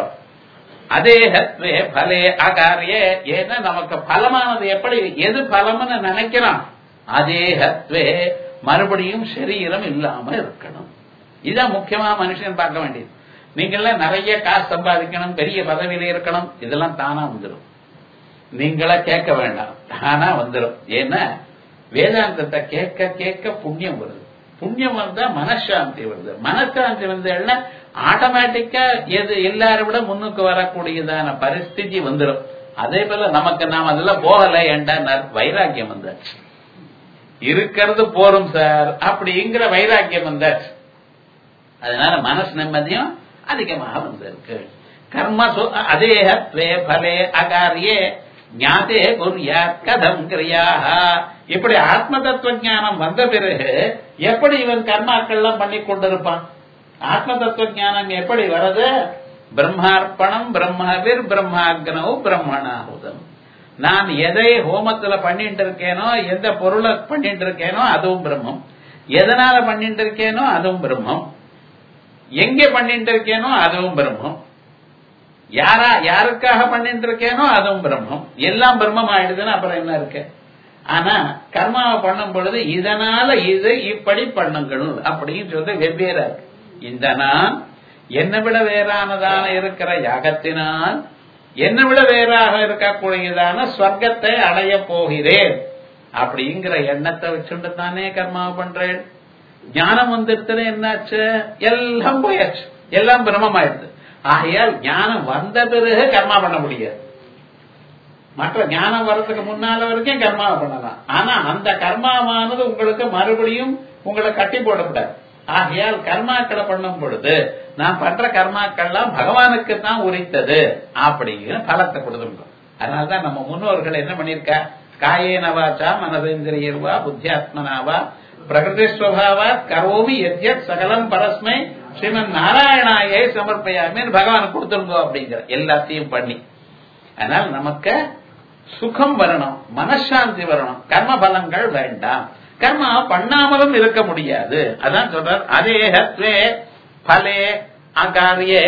அதேஹத்வே பலே அகாரியே ஏன்னா நமக்கு பலமானது எப்படி எது பலம்னு நினைக்கிறோம் அதேஹத்வே மறுபடியும் சரீரம் இல்லாம இருக்கணும் இதுதான் முக்கியமா மனுஷன் பார்க்க வேண்டியது நீங்களாம் நிறைய காசு சம்பாதிக்கணும் பெரிய பதவியில இருக்கணும் இதெல்லாம் தானா வந்துடும் நீங்களா கேட்க வேண்டாம் தானா வந்துடும் ஏன்னா வேதாந்தத்தை கேட்க கேட்க புண்ணியம் வருது புண்ணியம் வந்தா மனசாந்தி வருது மனசாந்தி வந்தா ஆட்டோமேட்டிக்கா எது எல்லாரை விட முன்னுக்கு வரக்கூடியதான பரிஸ்திதி வந்துடும் அதே போல நமக்கு நாம் அதெல்லாம் போகல ஏண்டா வைராக்கியம் வந்தாச்சு இருக்கிறது போரும் சார் அப்படிங்கிற வைராக்கியம் வந்தாச்சு அதனால மனசு நிம்மதியும் அதிகமாக வந்திருக்கு கர்ம அதேஹத்வே பலே அகாரியே ஞாதே குர்யா கதம் கிரியாக இப்படி ஆத்ம தத்துவ ஞானம் வந்த பிறகு எப்படி இவன் கர்மாக்கள்லாம் பண்ணி கொண்டிருப்பான் ஆத்ம தத்துவ ஞானம் எப்படி வருது பிரம்மார்ப்பணம் பிரம்மவிர் பிரம்மாக்னோ பிரம்மணாಹುதம் நான் எதை ஹோமத்துல பண்ணிட்டு இருக்கேனோ எந்த பொருளை பண்ணிட்டு இருக்கேனோ அதுவும் பிரம்மம் எதனால பண்ணிட்டு இருக்கேனோ அதுவும் பிரம்மம் எங்கே பண்ணிட்டு இருக்கேனோ அதுவும் பிரம்மம் யாரா யாருக்காக பண்ணிட்டு இருக்கேனோ அதுவும் பிரம்மம் எல்லாம் பிரம்மம் ஆயிடுதுன்னா அப்புறம் என்ன இருக்கு ஆனா கர்மாவை பண்ணும் பொழுது இதனால இது இப்படி பண்ணுங்கள் அப்படின்னு சொல்லி வெவ்வேறா இருக்கு இந்த நான் என்னை விட வேறானதான இருக்கிற யாகத்தினால் என்னை விட வேறாக இருக்கக்கூடியதான ஸ்வர்க்கத்தை அடைய போகிறேன் அப்படிங்கிற எண்ணத்தை வச்சுட்டு தானே கர்மாவை பண்றேன் ஞானம் வந்துடுத்துல என்னாச்சு எல்லாம் போயாச்சு எல்லாம் பிரம்மமாயிடுது ஆகையால் ஞானம் வந்த பிறகு கர்மா பண்ண முடியாது மற்ற ஞானம் வர்றதுக்கு முன்னால வரைக்கும் கர்மாவை பண்ணலாம் ஆனா அந்த கர்மாவானது உங்களுக்கு மறுபடியும் உங்களை கட்டி போடக்கூடாது ஆகையால் கர்மாக்களை பண்ணும் பொழுது நான் பண்ற கர்மாக்கள்லாம் பகவானுக்கு தான் உரித்தது அப்படின்னு பலத்தை கொடுத்துருக்கோம் அதனாலதான் நம்ம முன்னோர்கள் என்ன பண்ணிருக்கா காயேன வாச்சா மனதேந்திரியர்வா புத்தியாத்மனாவா பிரகிருதி ஸ்வபாவா கரோமி எத்யத் சகலம் பரஸ்மை ஸ்ரீமன் நாராயணாயே சமர்ப்பயாமேன்னு பகவான் கொடுத்துருங்கோ அப்படிங்கிற எல்லாத்தையும் பண்ணி அதனால நமக்கு சுகம் வரணும் மனசாந்தி வரணும் கர்ம பலங்கள் வேண்டாம் கர்மா பண்ணாமலும் இருக்க முடியாது அதான் சொல்றார் அதேஹத்வே பலே அகாரியே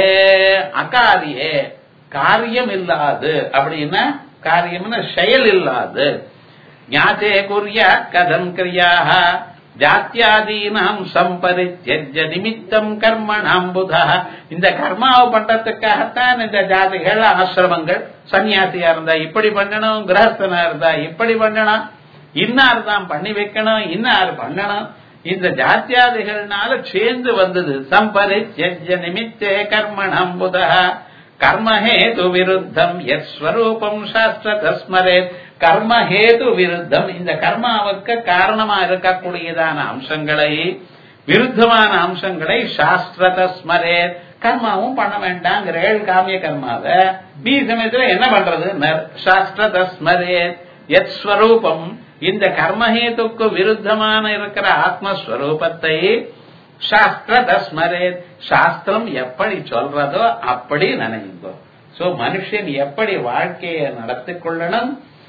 அகாரியே காரியம் இல்லாது அப்படின்னா காரியம்னா செயல் இல்லாது ஞாத்தே குறியா கதம் கிரியாக ஜாத்தியாதீனாம் சம்பரித்யஜ நிமித்தம் கர்மணாம் புதா இந்த கர்மாவை பண்றதுக்காகத்தான் இந்த ஜாதிகள் ஆசிரமங்கள் சன்னியாசியா இருந்தா இப்படி பண்ணணும் கிரகஸ்தனா இருந்தா இப்படி பண்ணணும் இன்னார் தான் பண்ணி வைக்கணும் இன்னார் பண்ணணும் இந்த ஜாத்தியாதிகள்னால சேர்ந்து வந்தது சம்பரித்யஜ நிமித்தே கர்மணாம் புதா கர்மஹேது விருத்தம் எத் ஸ்வரூபம் சாஸ்திர தஸ்மரேத் கர்மஹேது விருத்தம் இந்த கர்மாவுக்கு காரணமா இருக்கக்கூடியதான அம்சங்களை விருத்தமான அம்சங்களை சாஸ்திரத ஸ்மரேத் கர்மாவும் பண்ண வேண்டாங்கிற ஏழு காமிய கர்மாவை நீ சமயத்துல என்ன பண்றது சாஸ்திரத ஸ்மரேத் எத் ஸ்வரூபம் இந்த கர்மஹேத்துக்கு விருத்தமான இருக்கிற ஆத்மஸ்வரூபத்தை சாஸ்திர தஸ்மரேத் சாஸ்திரம் எப்படி சொல்றதோ அப்படி நினைங்கோ சோ மனுஷன் எப்படி வாழ்க்கையை நடத்தி கொள்ளணும்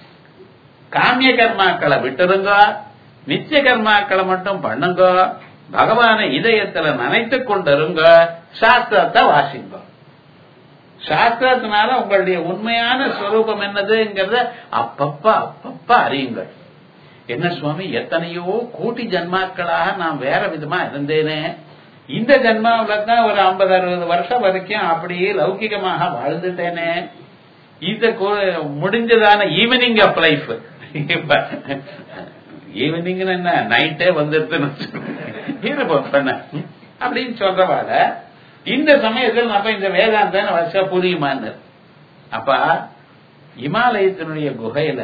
காமிய கர்மாக்களை விட்டுருங்க நித்திய கர்மாக்களை மட்டும் பண்ணுங்க பகவான இதயத்துல நினைத்து கொண்டிருங்க சாஸ்திரத்தை வாசிங்க சாஸ்திரத்தினால உங்களுடைய உண்மையான ஸ்வரூபம் என்னதுங்கிறத அப்பப்ப அப்பப்ப அறியுங்கள் என்ன சுவாமி எத்தனையோ கோட்டி ஜன்மாக்களாக நான் வேற விதமா இருந்தேனே இந்த ஜன்மாவில தான் ஒரு ஐம்பது அறுபது வருஷம் வரைக்கும் அப்படியே லௌகிகமாக வாழ்ந்துட்டேனே இது முடிஞ்சதான ஈவினிங் ஆஃப் லைஃப் ஈவினிங் என்ன நைட்டே வந்துருதுன்னு இருப்போம் அப்படின்னு சொல்றவாட இந்த சமயத்தில் அப்ப இந்த வேதாந்தம் வருஷம் புரியுமான்னு அப்ப இமாலயத்தினுடைய குகையில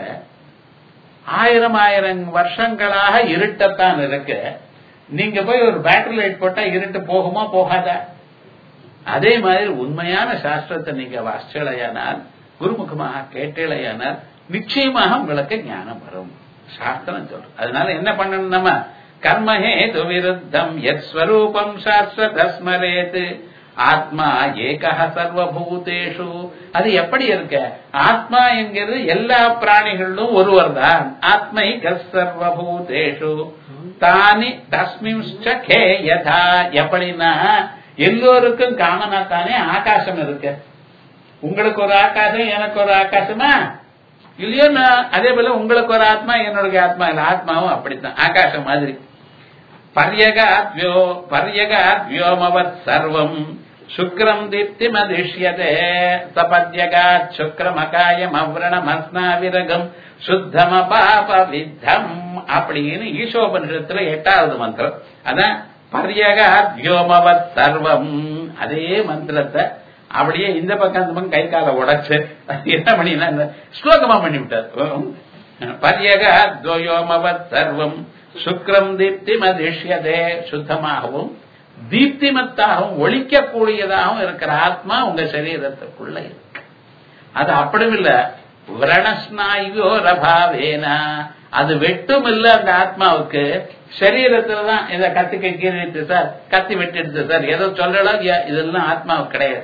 ஆயிரம் ஆயிரம் வருஷங்களாக இருட்டத்தான் இருக்கு நீங்க போய் ஒரு பேட்டரி லைட் போட்டா இருட்டு போகுமா போகாதா அதே மாதிரி உண்மையான சாஸ்திரத்தை நீங்க வாசிச்சலையானால் குருமுகமாக கேட்டலையானால் நிச்சயமாக உங்களுக்கு ஞானம் வரும் சாஸ்திரம் சொல்றோம் அதனால என்ன பண்ணணும் நம்ம கர்மஹேது விருத்தம் எத் ஸ்வரூபம் சாஸ்வத ஸ்மரேத் ஆத்மா ஏகா சர்வபூதேஷு அது எப்படி இருக்க ஆத்மா என்கிறது எல்லா பிராணிகளிலும் ஒருவர் தான் ஆத்மைக சர்வபூதேஷு தானி தஸ்மின் யதா எப்படின்னா எல்லோருக்கும் காமனா தானே ஆகாசம் இருக்கு உங்களுக்கு ஒரு ஆகாசம் எனக்கு ஒரு ஆகாசமா இல்லையோ அதே போல உங்களுக்கு ஒரு ஆத்மா என்னுடைய ஆத்மா இல்ல ஆத்மாவும் அப்படித்தான் ஆகாசம் மாதிரி பர்யகாத்யோ பர்யகாத் வியோமவத் சர்வம் சுக்ரம் தீப்தி மதிஷ்யதே சபத்யகாத் சுக்ரம் அகாயம் அவ்ரணம் அஸ்னாவிரகம் சுத்தம பாப வித்தம் அப்படின்னு ஈசோபனிஷத்துல எட்டாவது மந்திரம் அதான் பர்யகாத் வியோமவத் சர்வம் அதே மந்திரத்தை அப்படியே இந்த பக்கம் அந்த பக்கம் கை காலை உடைச்சு என்ன பண்ணினா ஸ்லோகமா பண்ணி விட்டார் பர்யகாத் துவயோமவத் சர்வம் சுக்ரம் தீப்தி மதிஷ்யதே சுத்தமாகவும் தீப்திமத்தாகவும் ஒழிக்கக்கூடியதாகவும் இருக்கிற ஆத்மா உங்க சரீரத்துக்குள்ள இருக்கு அது அப்படியும் இல்ல விரணஸ்நாயோ ரபாவேனா அது வெட்டும் இல்ல அந்த ஆத்மாவுக்கு சரீரத்துலதான் இத கத்திக்க கீறிட்டு சார் கத்தி வெட்டிடுச்சு சார் ஏதோ சொல்லலாம் இதெல்லாம் ஆத்மாவுக்கு கிடையாது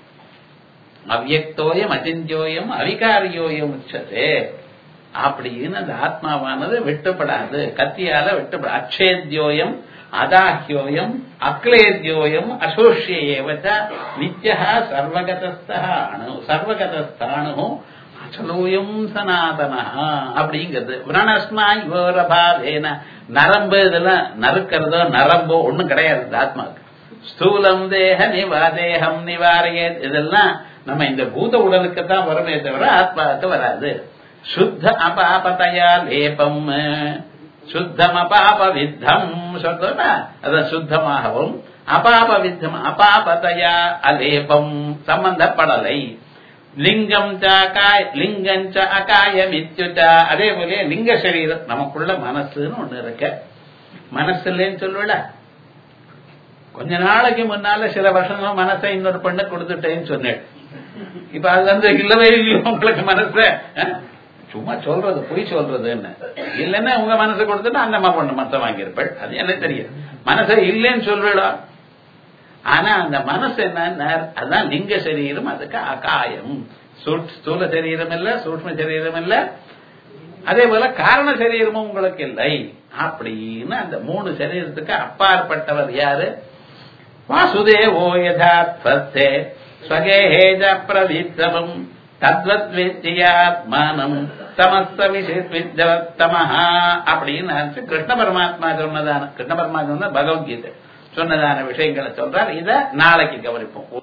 அவ்யக்தோயம் அச்சிந்தியோயம் அவிகாரியோயம் உச்சதே அப்படின்னு அந்த ஆத்மாவானது வெட்டுப்படாது கத்தியால வெட்டுப்படாது அக்ஷேத்யோயம் அதாஹ்யோயம் அக்லேத்யோயம் அசோஷியேவச்ச நித்யா சர்வகதஸ்தானு சர்வகதஸ்தானு அச்சலோயம் சனாதனா அப்படிங்கிறது விரணஸ்மாய் யோரபாவேன நரம்பு இதெல்லாம் நறுக்கிறதோ நரம்போ ஒண்ணும் கிடையாது இந்த ஆத்மாவுக்கு ஸ்தூலம் தேக நிவா தேகம் நிவாரையே இதெல்லாம் நம்ம இந்த பூத உடலுக்கு தான் வருமே தவிர ஆத்மாவுக்கு வராது சுத்த அபாபதையா லேபம் சுத்தம் அபாப வித்தம் சொல்றா அதான் சுத்தமாகவும் அபாப வித்தம் அபாபதையா அலேபம் சம்பந்தப்படலை லிங்கம் அகாய லிங்கம் அகாயம் இத்யுச்ச அதே போல லிங்க சரீரம் நமக்குள்ள மனசுன்னு ஒண்ணு இருக்க மனசுலன்னு சொல்லுவல கொஞ்ச நாளைக்கு முன்னால சில வருஷமா மனசை இன்னொரு பெண்ணை கொடுத்துட்டேன்னு சொன்னேன் இப்ப அது வந்து இல்லவே இல்லையோ உங்களுக்கு மனச அஹ்? சும்மா சொல்றது பொய் சொல்றதுன்னு இல்லைன்னா உங்க மனசை கொடுத்துட்டு அந்த அம்மா பொண்ணு மத்த வாங்கியிருப்பாள் அது எனக்கு தெரியும் மனசை இல்லைன்னு சொல்றா ஆனா அந்த மனசு என்ன அதான் லிங்க சரீரம் அதுக்கு அகாயம் சூட்- ஸ்தூல சரீரம் இல்ல சூக்ம சரீரம் இல்ல அதே போல காரண சரீரமும் உங்களுக்கு இல்லை அப்படின்னு அந்த மூணு சரீரத்துக்கு அப்பாற்பட்டவர் யாரு வாசுதேவோ யதாத்வத்தே ஸ்வகேஹேஜ பிரவித்தமம் தத்வத் வேத்தியாத்மானம் தமஸ்த வித்யவத்தமஹா அப்படின்னு நினைச்சு கிருஷ்ண பரமாத்மா சொன்னதான கிருஷ்ண பரமாத்மா சொன்ன பகவத்கீதை சொன்னதான விஷயங்களை சொல்றார் இத நாளைக்கு கவனிப்போம்